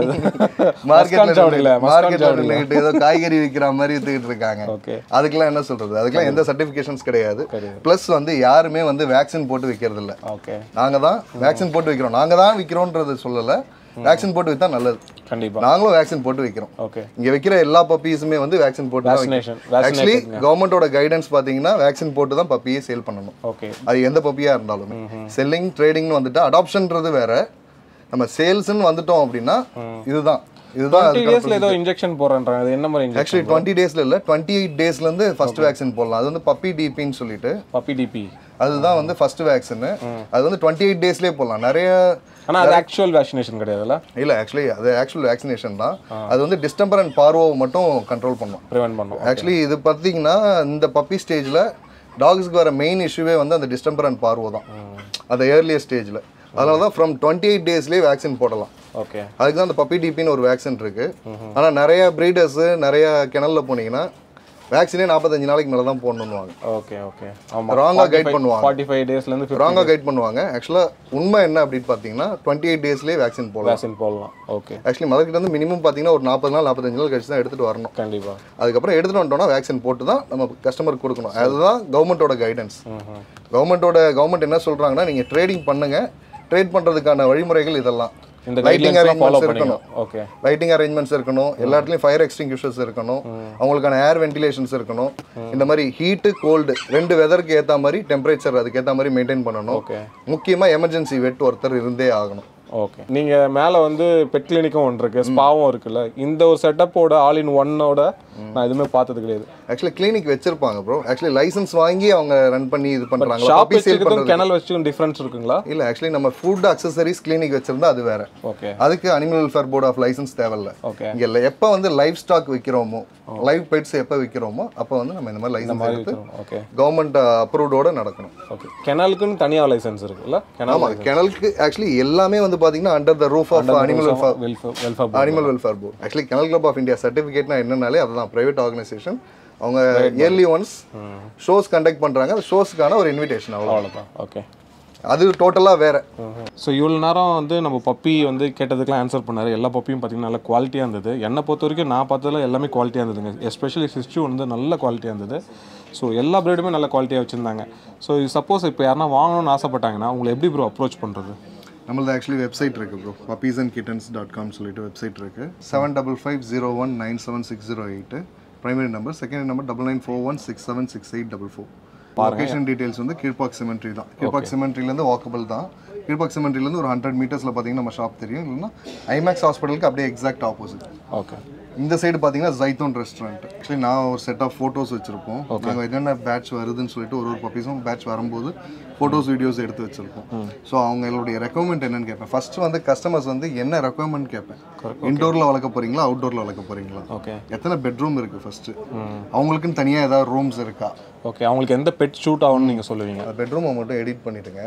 மார்க்கெட்ல மஸ்கான்சாவடியில, மார்க்கெட்ல நின்னுகிட்டு ஏதோ காய்கறி விக்கிற மாதிரி வித்துக்கிட்டு இருக்காங்க ஓகே அதுக்கெல்லாம் என்ன சொல்றது அதுக்கெல்லாம் எந்த சர்டிஃபிகேஷன்ஸ் கிடையாது கிடையாது. ப்ளஸ் வந்து யாருமே வந்து வேக்சின் போட்டு விற்கிறது இல்ல ஓகே நாங்க தான் வேக்சின் போட்டு விற்கிறோம் நாங்க தான் விற்கிறோன்றது சொல்லல வேக்சின் போட்டு வித்தா நல்லது கண்டிப்பாக நாங்களும் வேக்சின் போட்டு விற்கிறோம் ஓகே இங்க வைக்கிற எல்லா பப்பீஸுமே வந்து வேக்சின் போட்டு தான் வேக்சினேஷன் ஆக்சுவலி வேக்சினேஷன் கவர்மெண்டோட கைடன்ஸ் பாத்தீங்கன்னா வேக்சின் போட்டு தான் பப்பியே சேல் பண்ணணும் ஓகே அது எந்த பப்பியா இருந்தாலுமே செல்லிங் ட்ரேடிங்னு வந்துட்டு அடாப்ஷன்ன்றது வேற நம்ம சேல்ஸ்னு வந்துட்டோம் அப்படின்னா இதுதான் இதுதான் டுவெண்ட்டி டேஸில் ஏதோ இன்ஜெக்ஷன் போடுறேன்றாங்க அது என்ன மாதிரி இன்ஜெக்ஷன் ஆக்சுவலி டுவெண்ட்டி டேஸ்ல இல்ல டுவெண்ட்டி எயிட் டேஸ்ல இருந்து ஃபர்ஸ்ட் வேக்சின் போடலாம் அது வந்து பப்பி டிபின்னு சொல்லிட்டு பப்பி டிபி அதுதான் வந்து ஃபர்ஸ்ட் வேக்சின் அது வந்து டுவெண்ட்டி எயிட் டேஸ்லயே போடலாம் நிறைய ஆனால் அது ஆக்சுவல் வேக்சினேஷன் கிடையாதுல்ல இல்ல ஆக்சுவலி அது ஆக்சுவல் வேக்சினேஷன் தான் அது வந்து டிஸ்டம்பர் அண்ட் பார்வோவை மட்டும் கண்ட்ரோல் பண்ணும் ப்ரிவென்ட் பண்ணும் ஆக்சுவலி இது பார்த்தீங்கன்னா இந்த பப்பி ஸ்டேஜில் டாக்ஸ்க்கு வர மெயின் இஷ்யூவே வந்து அந்த டிஸ்டம்பர் அண்ட் பார்வோ தான் அந்த ஏர்லியர் ஸ்டேஜில் அதனால தான் ஃப்ரம் டுவெண்ட்டி எயிட் டேஸ்லேயே வேக்சின் போடலாம் ஓகே அதுக்கு தான் அந்த பப்பி டிபின்னு ஒரு வேக்சின் இருக்கு ஆனால் நிறைய ப்ரீடர்ஸு நிறைய கிணல்ல போனீங்கன்னா வேக்சினே நாற்பத்தஞ்சு நாளைக்கு மேலே தான் போடணுன்னுவாங்க ஓகே ஓகே ஆமாம் ராங்காக கைட் பண்ணுவாங்க ஃபார்ட்டி ஃபைவ் டேஸ்லேருந்து ஃபிஃப்டி ராங்காக கைட் பண்ணுவாங்க ஆக்சுவலாக உண்மை என்ன அப்படின்னு பார்த்தீங்கன்னா டுவெண்ட்டி எயிட் டேஸ்லேயே வேக்சின் போடலாம் வேக்சின் போடலாம் ஓகே ஆக்சுவலி மதர்கிட்ட வந்து மினிமம் பார்த்தீங்கன்னா ஒரு நாற்பது நாள் நாற்பத்தஞ்சு நாள் கழிச்சு தான் எடுத்துகிட்டு வரணும் கண்டிப்பாக அதுக்கப்புறம் எடுத்துட்டு வந்துட்டோம்னா வேக்சின் போட்டு தான் நம்ம கஸ்டமருக்கு கொடுக்கணும் அதுதான் கவர்மெண்ட்டோட கைடன்ஸ் ம் கவர்மெண்ட்டோட கவர்மெண்ட் என்ன சொல்றாங்கன்னா நீங்க ட்ரேடிங் பண்ணுங்க ட்ரேட் பண்றதுக்கான வழிமுறைகள் இதெல்லாம் இந்த லைட்டிங் கைட்லைன்ஸ்லாம் ஃபாலோ அரேஞ்ச்மெண்ட்ஸ் பண்ணிக்கணும் இருக்கணும் ஓகே லைட்டிங் அரேஞ்ச்மெண்ட்ஸ் இருக்கணும் எல்லா இடத்துலையும் ஃபயர் எக்ஸ்டிங்யூஷர்ஸ் இருக்கணும் அவங்களுக்கான ஏர் வென்டிலேஷன்ஸ் இருக்கணும் இந்த மாதிரி ஹீட்டு கோல்டு ரெண்டு வெதருக்கு ஏற்ற மாதிரி டெம்பரேச்சர் அதுக்கு ஏற்ற மாதிரி மெயின்டைன் பண்ணணும் ஓகே முக்கியமாக எமர்ஜென்சி வெட் ஒருத்தர் இருந்தே ஆகணும் ஓகே நீங்கள் மேலே வந்து பெட் கிளினிக்கும் ஒன்று இருக்கு ஸ்பாவும் இருக்குல்ல இந்த ஒரு செட்டப்போட ஆல் இன் ஒன்னோட நான் எதுவுமே பார்த்தது கிடையாது ஆக்சுவலி கிளினிக் வச்சிருப்பாங்க ப்ரோ ஆக்சுவலி லைசன்ஸ் வாங்கி அவங்க ரன் பண்ணி இது பண்றாங்க ஷாப் puppy sale வச்சுக்கிறதும் பண்றது கெனல் வச்சுக்கும் டிஃப்ரென்ஸ் இருக்குங்களா இல்ல ஆக்சுவலி நம்ம ஃபுட் அக்சசரிஸ் கிளினிக் வச்சிருந்தா அது வேற ஓகே அதுக்கு animal welfare board of licence தேவையில்ல ஓகே இங்க இல்ல எப்ப வந்து லைவ் ஸ்டாக் விக்கிறோமோ லைவ் பெட்ஸ் எப்ப விக்கிறோமோ அப்ப வந்து நம்ம இந்த மாதிரி லைசன்ஸ் எடுத்து ஓகே கவர்மெண்ட் அப்ரூவ்டோட நடக்கணும் ஓகே கெனலுக்குன்னு தனியாக லைசன்ஸ் இருக்குல்ல கெனல் ஆமா கிணலுக்கு ஆக்சுவலி எல்லாமே வந்து பாத்தீங்கன்னா under the roof of animal welfare welfare welfare animal welfare board actually kennel club of India சர்டிஃபிகேட்னா என்னன்னாலே அதுதான் பிரைவேட் ஆர்கனைசேஷன் அவங்க இயர்லி ஒன்ஸ் ஷோஸ் கண்டக்ட் பண்றாங்க அந்த ஷோஸ்க்கான ஒரு இன்விடேஷன் அவ்வளோ அவ்வளோதான் ஓகே அது டோட்டலா வேற ஸோ இவ்வளோ நேரம் வந்து நம்ம பப்பி வந்து கேட்டதுக்கெலாம் ஆன்சர் பண்ணாரு எல்லா பப்பியும் பார்த்தீங்கன்னா நல்ல குவாலிட்டியாக இருந்தது என்னை பொறுத்த வரைக்கும் நான் பார்த்ததுல எல்லாமே குவாலிட்டியாக இருந்ததுங்க எஸ்பெஷலி சிஸ்டு வந்து நல்ல குவாலிட்டியாக இருந்தது ஸோ எல்லா ப்ரீடுமே நல்ல குவாலிட்டியாக வச்சுருந்தாங்க ஸோ சப்போஸ் இப்போ யாருன்னா வாங்கணும்னு ஆசைப்பட்டாங்கன்னா உங்களை எப்படி ப்ரோ அப்ரோச் பண்ணுறது நம்மளது ஆக்சுவலி வெப்சைட் இருக்கு bro puppies and kittens dot com சொல்லிட்டு வெப்சைட் இருக்கு seven double five zero one nine seven six zero eight primary number second number double nine four one six seven six eight double four location details வந்து கீழ்பாக் சிமெண்ட்ரி தான் கீழ்பாக் சிமெண்ட்ரிலேருந்து வாக்கபிள் தான் கீழ்பாக் சிமெண்ட்ரிலேருந்து ஒரு ஹண்ட்ரட் மீட்டர்ஸில் பார்த்தீங்கன்னா நம்ம ஷாப் தெரியும் இல்லைன்னா ஐமேக்ஸ் ஹாஸ்பிட்டலுக்கு அப்படியே எக்ஸாக்ட் ஆப்போசிட் ஓகே இந்த சைடு பார்த்தீங்கன்னா ஜைத்தோன் ரெஸ்டாரண்ட் ஆக்சுவலி நான் ஒரு செட் ஆஃப் ஃபோட்டோஸ் வச்சிருப்போம் நாங்கள் என்னென்ன பேட்ச் வருதுன்னு சொல்லிட்டு ஒரு ஒரு பப்பீஸும் பேட்ச் வரும்போது ஃபோட்டோஸ் வீடியோஸ் எடுத்து வச்சிருப்போம் ஸோ அவங்களுடைய ரெக்குவயர்மெண்ட் என்னன்னு கேட்பேன் ஃபர்ஸ்ட் வந்து கஸ்டமர்ஸ் வந்து என்ன ரெக்குவயர்மெண்ட் கேட்பேன் இன்டோரில் வளர்க்க போறீங்களா அவுட்டோரில் வளர்க்க போறீங்களா ஓகே எத்தனை பெட்ரூம் இருக்கு ஃபர்ஸ்ட் அவங்களுக்குன்னு தனியாக ஏதாவது ரூம்ஸ் இருக்கா ஓகே அவங்களுக்கு எந்த பெட் ஷூட் ஆகும்னு நீங்கள் சொல்லுவீங்க பெட்ரூமை மட்டும் எடிட் பண்ணிட்டுங்க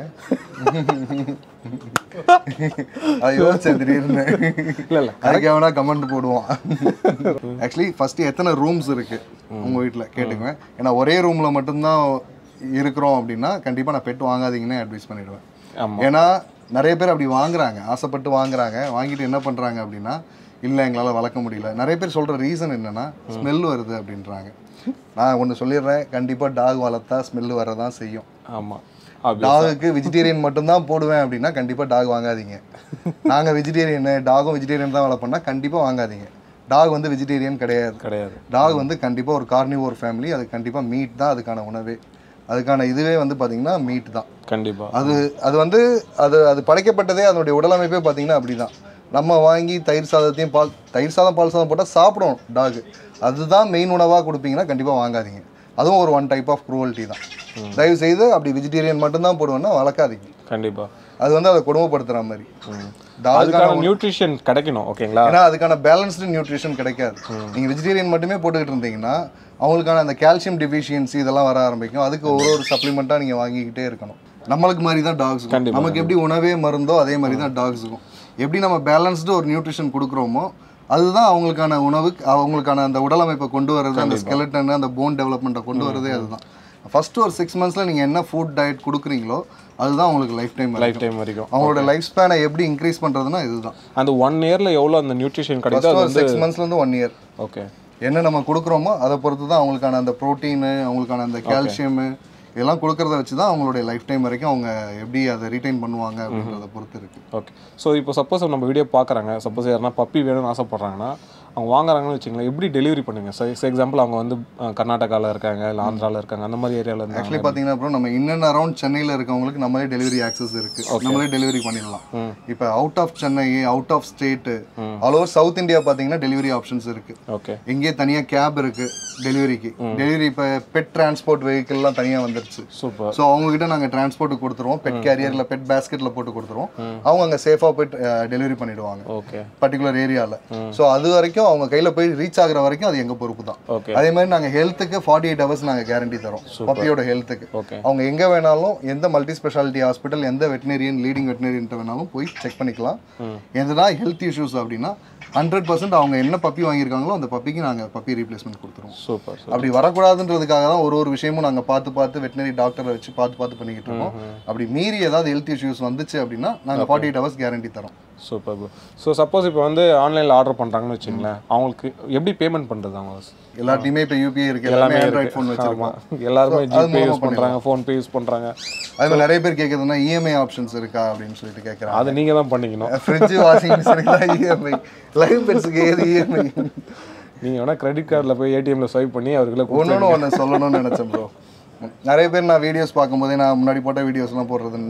அது யோசிச்சேன் திடீர்னு இல்லை இல்லை அதுக்கு எவனா கமெண்ட் போடுவான் ஆக்சுவலி ஃபர்ஸ்ட் எத்தனை ரூம்ஸ் இருக்கு உங்க வீட்ல கேட்டுக்குவேன் ஏன்னா ஒரே ரூம்ல மட்டும்தான் இருக்கிறோம் அப்படின்னா கண்டிப்பா நான் பெட் வாங்காதீங்கன்னு அட்வைஸ் பண்ணிடுவேன் ஆமாம் ஏன்னா நிறைய பேர் அப்படி வாங்குறாங்க ஆசைப்பட்டு வாங்குறாங்க வாங்கிட்டு என்ன பண்றாங்க அப்படின்னா இல்லை எங்களால் வளர்க்க முடியல நிறைய பேர் சொல்ற ரீசன் என்னன்னா ஸ்மெல் வருது அப்படின்றாங்க நான் ஒன்று சொல்லிடுறேன் கண்டிப்பாக டாக் வளர்த்தா ஸ்மெல் வரதான் செய்யும் ஆமாம் அப்படி டாகுக்கு வெஜிடேரியன் மட்டும்தான் போடுவேன் அப்படின்னா கண்டிப்பாக டாக் வாங்காதீங்க நாங்கள் வெஜிடேரியனு டாகும் வெஜிடேரியன் தான் வளர்ப்போம்னா கண்டிப்பாக வாங்காதீங்க டாக் வந்து வெஜிடேரியன் கிடையாது கிடையாது டாக் வந்து கண்டிப்பாக ஒரு கார்னிவோர் ஃபேமிலி அது கண்டிப்பாக மீட் தான் அதுக்கான உணவே அதுக்கான இதுவே வந்து பார்த்தீங்கன்னா மீட் தான் கண்டிப்பாக அது அது வந்து அது அது படைக்கப்பட்டதே அதனுடைய உடலமைப்பே பார்த்தீங்கன்னா அப்படிதான் நம்ம வாங்கி தயிர் சாதத்தையும் பால் தயிர் சாதம் பால் சாதம் போட்டால் சாப்பிடும் டாக் அதுதான் மெயின் உணவாக கொடுப்பீங்கன்னா கண்டிப்பாக வாங்காதீங்க அதுவும் ஒரு ஒன் டைப் ஆஃப் குரூவல்ட்டி தான் தயவு செய்து அப்படி வெஜிடேரியன் மட்டும்தான் போடுவேன்னா வளர்க்காதீங்க கண்டிப்பாக அது வந்து அதை கொடுமைப்படுத்துற மாதிரி டாகுக்கான அதுக்கான நியூட்ரிஷன் கிடைக்கணும் ஓகேங்களா ஏன்னா அதுக்கான பேலன்ஸ்டு நியூட்ரிஷன் கிடைக்காது நீங்க வெஜிடேரியன் மட்டுமே போட்டுக்கிட்டு இருந்தீங்கன்னா அவங்களுக்கான அந்த கால்சியம் டெஃபிஷியன்சி இதெல்லாம் வர ஆரம்பிக்கும் அதுக்கு ஒரு ஒரு சப்ளிமெண்ட்டா நீங்க வாங்கிக்கிட்டே இருக்கணும் நம்மளுக்கு மாதிரி தான் டாக்ஸ் கண்டிப்பா, நமக்கு எப்படி உணவே மருந்தோ அதே மாதிரி தான் டாக்ஸுக்கும் எப்படி நம்ம பேலன்ஸ்டு ஒரு நியூட்ரிஷன் கொடுக்குறோமோ அதுதான் அவங்களுக்கான உணவு அவங்களுக்கான அந்த உடலமைப்பை கொண்டு வர்றது அந்த ஸ்கெலட்டன் அந்த போன் டெவலப்மெண்ட்டை கொண்டு வரதே அதுதான் ஃபர்ஸ்ட் ஒரு சிக்ஸ் மந்த்ஸ்ல நீங்க என்ன ஃபுட் டயட் கொடுக்குறீங்களோ அதுதான் உங்களுக்கு லைஃப் டைம் லைஃப் டைம் வரைக்கும் அவங்களோட லைஃப் ஸ்பேனை எப்படி இன்க்ரீஸ் பண்றதுன்னா இதுதான் அந்த ஒன் இயர்ல எவ்வளோ அந்த நியூட்ரிஷன் கிடைக்குதோ அது ஃபர்ஸ்ட் ஒரு சிக்ஸ் மந்த்ஸ்லேருந்து ஒன் இயர் ஓகே என்ன நம்ம கொடுக்குறோமோ அதை பொறுத்து தான் அவங்களுக்கான அந்த ப்ரோட்டீனு அவங்களுக்கான அந்த கால்சியமு இதெல்லாம் கொடுக்கறத வச்சு தான் அவங்களுடைய லைஃப் டைம் வரைக்கும் அவங்க எப்படி அதை ரீட்டைன் பண்ணுவாங்க அப்படின்றத பொறுத்து இருக்கு ஓகே ஸோ இப்போ சப்போஸ் நம்ம வீடியோ பார்க்குறாங்க சப்போஸ் யாருன்னா பப்பி வேணும்னு ஆசைப்பட்றாங்கன்னா அவங்க வாங்குறாங்கன்னு வச்சுங்களேன் எப்படி டெலிவரி பண்ணுங்க சார் எக்ஸாம்பிள் அவங்க வந்து கர்நாடகாவில் இருக்காங்க இல்லை ஆந்திராவில் இருக்காங்க அந்த மாதிரி ஏரியாவில் இருந்தாங்க ஆக்சுவலி பார்த்தீங்கன்னா அப்புறம் நம்ம இன் அண்ட் அரௌண்ட் சென்னையில் இருக்கவங்களுக்கு நம்மளே டெலிவரி ஆக்சஸ் இருக்கு நம்மளே டெலிவரி பண்ணிடலாம் இப்போ out of Chennai out of state all over south India பார்த்தீங்கன்னா டெலிவரி ஆப்ஷன்ஸ் இருக்கு ஓகே இங்கே தனியாக கேப் இருக்கு டெலிவரிக்கு டெலிவரி இப்போ பெட் டிரான்ஸ்போர்ட் வெஹிக்கிள்லாம் தனியாக வந்துருச்சு சூப்பர் ஸோ அவங்ககிட்ட நாங்கள் டிரான்ஸ்போர்ட் கொடுத்துருவோம் பெட் கேரியரில் பெட் பேஸ்கெட்டில் போட்டு கொடுத்துருவோம் அவங்க அங்கே சேஃபாக போய் டெலிவரி பண்ணிடுவாங்க ஓகே பர்டிகுலர் ஏரியாவில் ஸோ அது வரைக்கும் அவங்க கையில் போய் ரீச் ஆகுற வரைக்கும் அது எங்கள் பொறுப்பு தான் ஓகே அதே மாதிரி நாங்கள் ஹெல்த்துக்கு ஃபார்ட்டி எயிட் ஹவர்ஸ் நாங்கள் கேரண்டி தரோம் பப்பியோட ஹெல்த்துக்கு ஓகே அவங்க எங்கே வேணாலும் எந்த மல்டி ஸ்பெஷாலிட்டி ஹாஸ்பிட்டல் எந்த வெட்டினரியன் லீடிங் வெட்டினரியன்ட்ட வேணாலும் போய் செக் பண்ணிக்கலாம் எதுனா ஹெல்த் இஷ்யூஸ் அப்படின்னா ஹண்ட்ரட் பர்சன்ட் அவங்க என்ன பப்பி வாங்கியிருக்காங்களோ அந்த பப்பிக்கு நாங்கள் பப்பி ரீப்ளேஸ்மெண்ட் கொடுத்துருவோம் சூப்பர் அப்படி வரக்கூடாதுன்றதுக்காக தான் ஒரு ஒரு விஷயமும் நாங்கள் பார்த்து பார்த்து வெட்டினரி டாக்டரை வச்சு பார்த்து பார்த்து பண்ணிக்கிட்டு இருக்கோம் அப்படி மீறி ஏதாவது ஹெல்த் இஷ்யூஸ் வந்துச்சு அப்படின்னா நாங்கள் ஃபார்ட்டி எயிட் ஹவர்ஸ் கேரண்டி தரோம் சூப்பர் ப்ரோ ஸோ சப்போஸ் இப்போ வந்து ஆன்லைனில் ஆர்டர் பண்ணுறாங்கன்னு வச்சுங்களேன் அவங்களுக்கு எப்படி பேமெண்ட் பண்ணுறது அவங்க எல்லாத்தையுமே இப்போ யூபிஐ இருக்கு எல்லாமே ஆண்ட்ராய்ட் ஃபோன் வச்சிருக்கோம் ஆமாம் எல்லாருமே அது ஜிபே மூலமா யூஸ் பண்ணுறாங்க ஃபோன்பே யூஸ் பண்ணுறாங்க அது மாதிரி நிறைய பேர் கேட்குறதுனா இஎம்ஐ ஆப்ஷன்ஸ் இருக்கா அப்படின்னு சொல்லிட்டு கேட்குறாங்க அது நீங்கள் தான் பண்ணிக்கணும் ஃப்ரிட்ஜ் வாஷிங் மிஷினுக்குலாம் இஎம்ஐ லைவ் பெட்ஸுக்கு ஏது இஎம்ஐ நீங்கள் வேணால் கிரெடிட் கார்டில் போய் ஏடிஎம்ல ஸ்வைப் பண்ணி அவர்களை ஒன்று ஒன்று சொல்லணும்னு நினச்சேன் ப்ரோ நிறைய பேர் நான் வீடியோஸ் பார்க்கும்போதே நான் முன்னாடி போட்ட வீடியோஸ்லாம் போடுறதுன்னா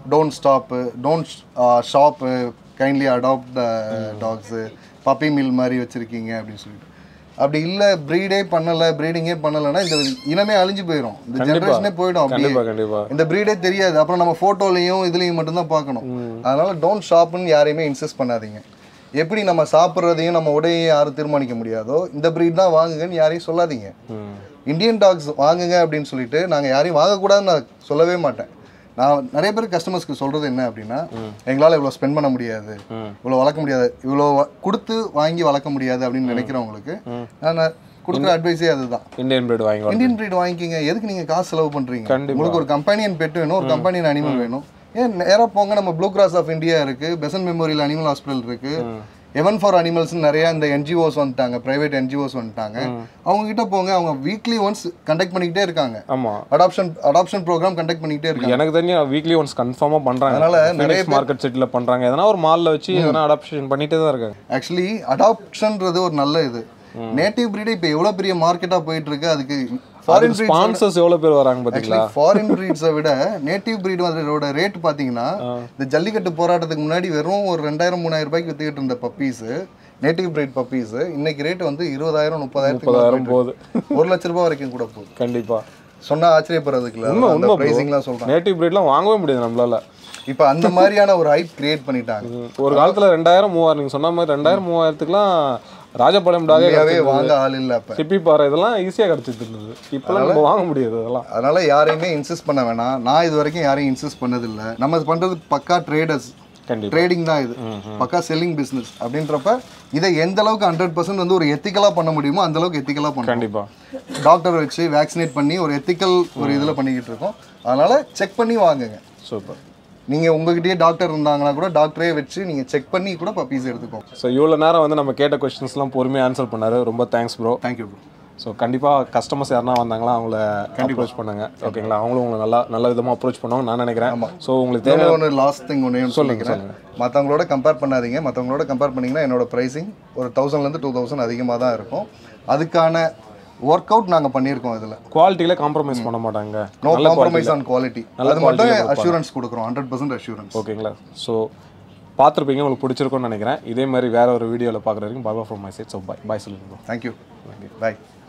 don't stop don't shop kindly adopt the dogs puppy mill மாதிரி வச்சுருக்கீங்க அப்படின்னு சொல்லிட்டு அப்படி இல்லை ப்ரீடே பண்ணலை ப்ரீடிங்கே பண்ணலைன்னா இந்த இனமே அழிஞ்சு போயிடும் இந்த ஜென்ரேஷனே போயிடும் அப்படியே கண்டிப்பா கண்டிப்பா இந்த ப்ரீடே தெரியாது அப்புறம் நம்ம ஃபோட்டோலையும் இதுலையும் மட்டும்தான் பார்க்கணும் அதனால டோன்ட் ஷாப்னு யாரையுமே இன்சிஸ்ட் பண்ணாதீங்க எப்படி நம்ம சாப்பிட்றதையும் நம்ம உடையையும் யாரும் தீர்மானிக்க முடியாதோ இந்த breed தான் வாங்குங்கன்னு யாரையும் சொல்லாதீங்க ம் இந்தியன் டாக்ஸ் வாங்குங்க அப்படின்னு சொல்லிட்டு நாங்கள் யாரையும் வாங்கக்கூடாதுன்னு நான் சொல்லவே மாட்டேன் நான் நிறைய பேர் கஸ்டமர்ஸ்க்கு சொல்கிறது என்ன அப்படின்னா எங்களால் இவ்வளோ ஸ்பெண்ட் பண்ண முடியாது ம். இவ்வளோ வளர்க்க முடியாது இவ்வளோ வ- கொடுத்து வாங்கி வளர்க்க முடியாது அப்படின்னு நினைக்கிறவங்களுக்கு நான் கொடுக்குற அட்வைஸே அதுதான் இந்தியன் breed வாங்கி வரணும். இந்தியன் breed வாங்கிக்கிங்க எதுக்கு நீங்கள் காசு செலவு பண்ணுறீங்க கண்டிப்பா. உங்களுக்கு ஒரு கம்பெனியன் பெட் வேணும் ஒரு கம்பெனியன் அனிமல் வேணும் ஏன் நேராக போங்க நம்ம ப்ளூ கிராஸ் ஆஃப் இந்தியா இருக்கு பெசன் மெமோரியல் அனிமல் ஹாஸ்பிட்டல் இருக்கு எவன் ஃபார் அனிமல்ஸ் நிறைய இந்த என்ஜிஓஸ் வந்துட்டாங்க பிரைவேட் என்ஜிஓஸ் வந்துட்டாங்க அவங்க கிட்ட போங்க அவங்க வீக்லி ஒன்ஸ் கண்டக்ட் பண்ணிக்கிட்டே இருக்காங்க ஆமா அடாப்ஷன் அடாப்ஷன் ப்ரோக்ராம் கண்டக்ட் பண்ணிக்கிட்டே இருக்காங்க எனக்கு தெரிஞ்சு வீக்லி ஒன்ஸ் கன்ஃபார்மா பண்றாங்க அதனால நிறைய ஃபீனிக்ஸ் மார்க்கெட் சிட்டில பண்றாங்க எதனா ஒரு மால்ல வச்சு எதனா அடாப்ஷன் பண்ணிட்டே தான் இருக்காங்க ஆக்சுவலி அடாப்ஷன்றது ஒரு நல்ல இது நேட்டிவ் பிரீடு இப்போ எவ்வளோ பெரிய மார்க்கெட்டாக போயிட்டு இருக்கு அதுக்கு ஃபாரின் பிரீட் ஸ்பான்சர்ஸ் எவ்வளவு பேர் வராங்க பாத்தீங்களா ஃபாரின் பிரீட்ஸை விட நேட்டிவ் பிரீட் அதோட ரேட் பார்த்தீங்கன்னா இந்த ஜல்லிக்கட்டு போராட்டத்துக்கு முன்னாடி வெறும் ஒரு ரெண்டாயிரம் மூணாயிரம் ரூபாய்க்கு வித்துக்கிட்டு இருந்த பப்பீஸ் நேட்டிவ் பிரீட் பப்பீஸ் இன்னைக்கு ரேட் வந்து இருபதாயிரம் முப்பதாயிரத்துக்கு முப்பதாயிரம் போகுது ஒரு லட்ச ரூபாய் வரைக்கும் கூட போகுது கண்டிப்பா சொன்னா ஆச்சரியப்படுறதுக்கு இல்லை உண்மை, அந்த உண்மை bro. ப்ரைஸிங்லாம் சொல்றேன் நேட்டிவ் பிரீட்லாம் வாங்கவே முடியாது நம்மளால இப்போ அந்த மாதிரியான ஒரு ஹைப் கிரியேட் பண்ணிட்டாங்க ம். ஒரு காலத்துல ரெண்டாயிரம் மூவாயிரம் நீங்க சொன்ன மாதிரி ரெண்டாயிரம் மூவாயிரத்துக்குலாம் ராஜபாளையம் டாகே உண்மையாவே வாங்க ஆள் இல்லை அப்போ சிப்பி பாறை இதெல்லாம் ஈஸியா கிடைச்சிட்டு இருந்தது இப்பெல்லாம் நம்ம வாங்க முடியாது அதெல்லாம் அதனால யாரையுமே இன்சிஸ்ட் பண்ண வேணாம் நான் இது வரைக்கும் யாரையும் இன்சிஸ்ட் பண்ணதில்லை நம்ம பண்றது பக்கா ட்ரேடர்ஸ் கண்டிப்பா ட்ரேடிங் தான் இது பக்கா செல்லிங் பிஸ்னஸ் அப்படின்றப்ப இதை எந்த அளவுக்கு ஹண்ட்ரட் பர்சன்ட் வந்து ஒரு எத்திக்கலாக பண்ண முடியுமோ அந்த அளவுக்கு எத்திக்கலாக பண்ணணும் கண்டிப்பா டாக்டர் வச்சு வேக்சினேட் பண்ணி ஒரு எத்திக்கல் ஒரு இதில் பண்ணிக்கிட்டு இருக்கோம் அதனால செக் பண்ணி வாங்குங்க சூப்பர் நீங்கள் உங்ககிட்டயே டாக்டர் இருந்தாங்கன்னா கூட டாக்டரே வச்சு நீங்கள் செக் பண்ணி கூட பப்பீஸ் எடுத்துக்கோங்க ஸோ இவ்வளோ நேரம் வந்து நம்ம கேட்ட கொஸ்டின்ஸ்லாம் பொறுமையாக ஆன்சர் பண்ணாரு ரொம்ப thanks bro thank you bro so கண்டிப்பாக கஸ்டமர்ஸ் யாருனா வந்தாங்களா அவங்கள அப்ரோச் பண்ணுங்க ஓகேங்களா அவங்களும் உங்களை நல்லா நல்ல விதமாக அப்ரோச் பண்ணுவாங்க நான் நினைக்கிறேன் ஸோ உங்களுக்கு தேவை ஒன்று லாஸ்ட் திங் ஒன்று சொல்லிக்கிறேன் மற்றவங்களோட கம்பேர் பண்ணாதீங்க மற்றவங்களோட கம்பேர் பண்ணிங்கன்னா என்னோட ப்ரைஸிங் ஒரு தௌசண்ட்லேருந்து டூ தௌசண்ட் அதிகமாக தான் இருக்கும் அதுக்கான ஒர்க் அவுட் நாங்கள் பண்ணியிருக்கோம் இதில் குவாலிட்டியில் காம்ப்ரமைஸ் பண்ண மாட்டாங்க நோ நல்ல காம்ப்ரமைஸ் ஆன் குவாலிட்டி நல்ல அது மட்டும் quality-ல அஷூரன்ஸ் கொடுக்குறோம் ஹண்ட்ரட் பர்சன்ட் அஷூரன்ஸ் ஓகேங்களா ஸோ பார்த்துருப்பீங்க உங்களுக்கு பிடிச்சிருக்கும்னு நினைக்கிறேன் இதே மாதிரி வேற ஒரு வீடியோவில் பார்க்குற வரைக்கும் பாபா from my side so bye bye சொல்லுங்க தேங்க்யூ பாய்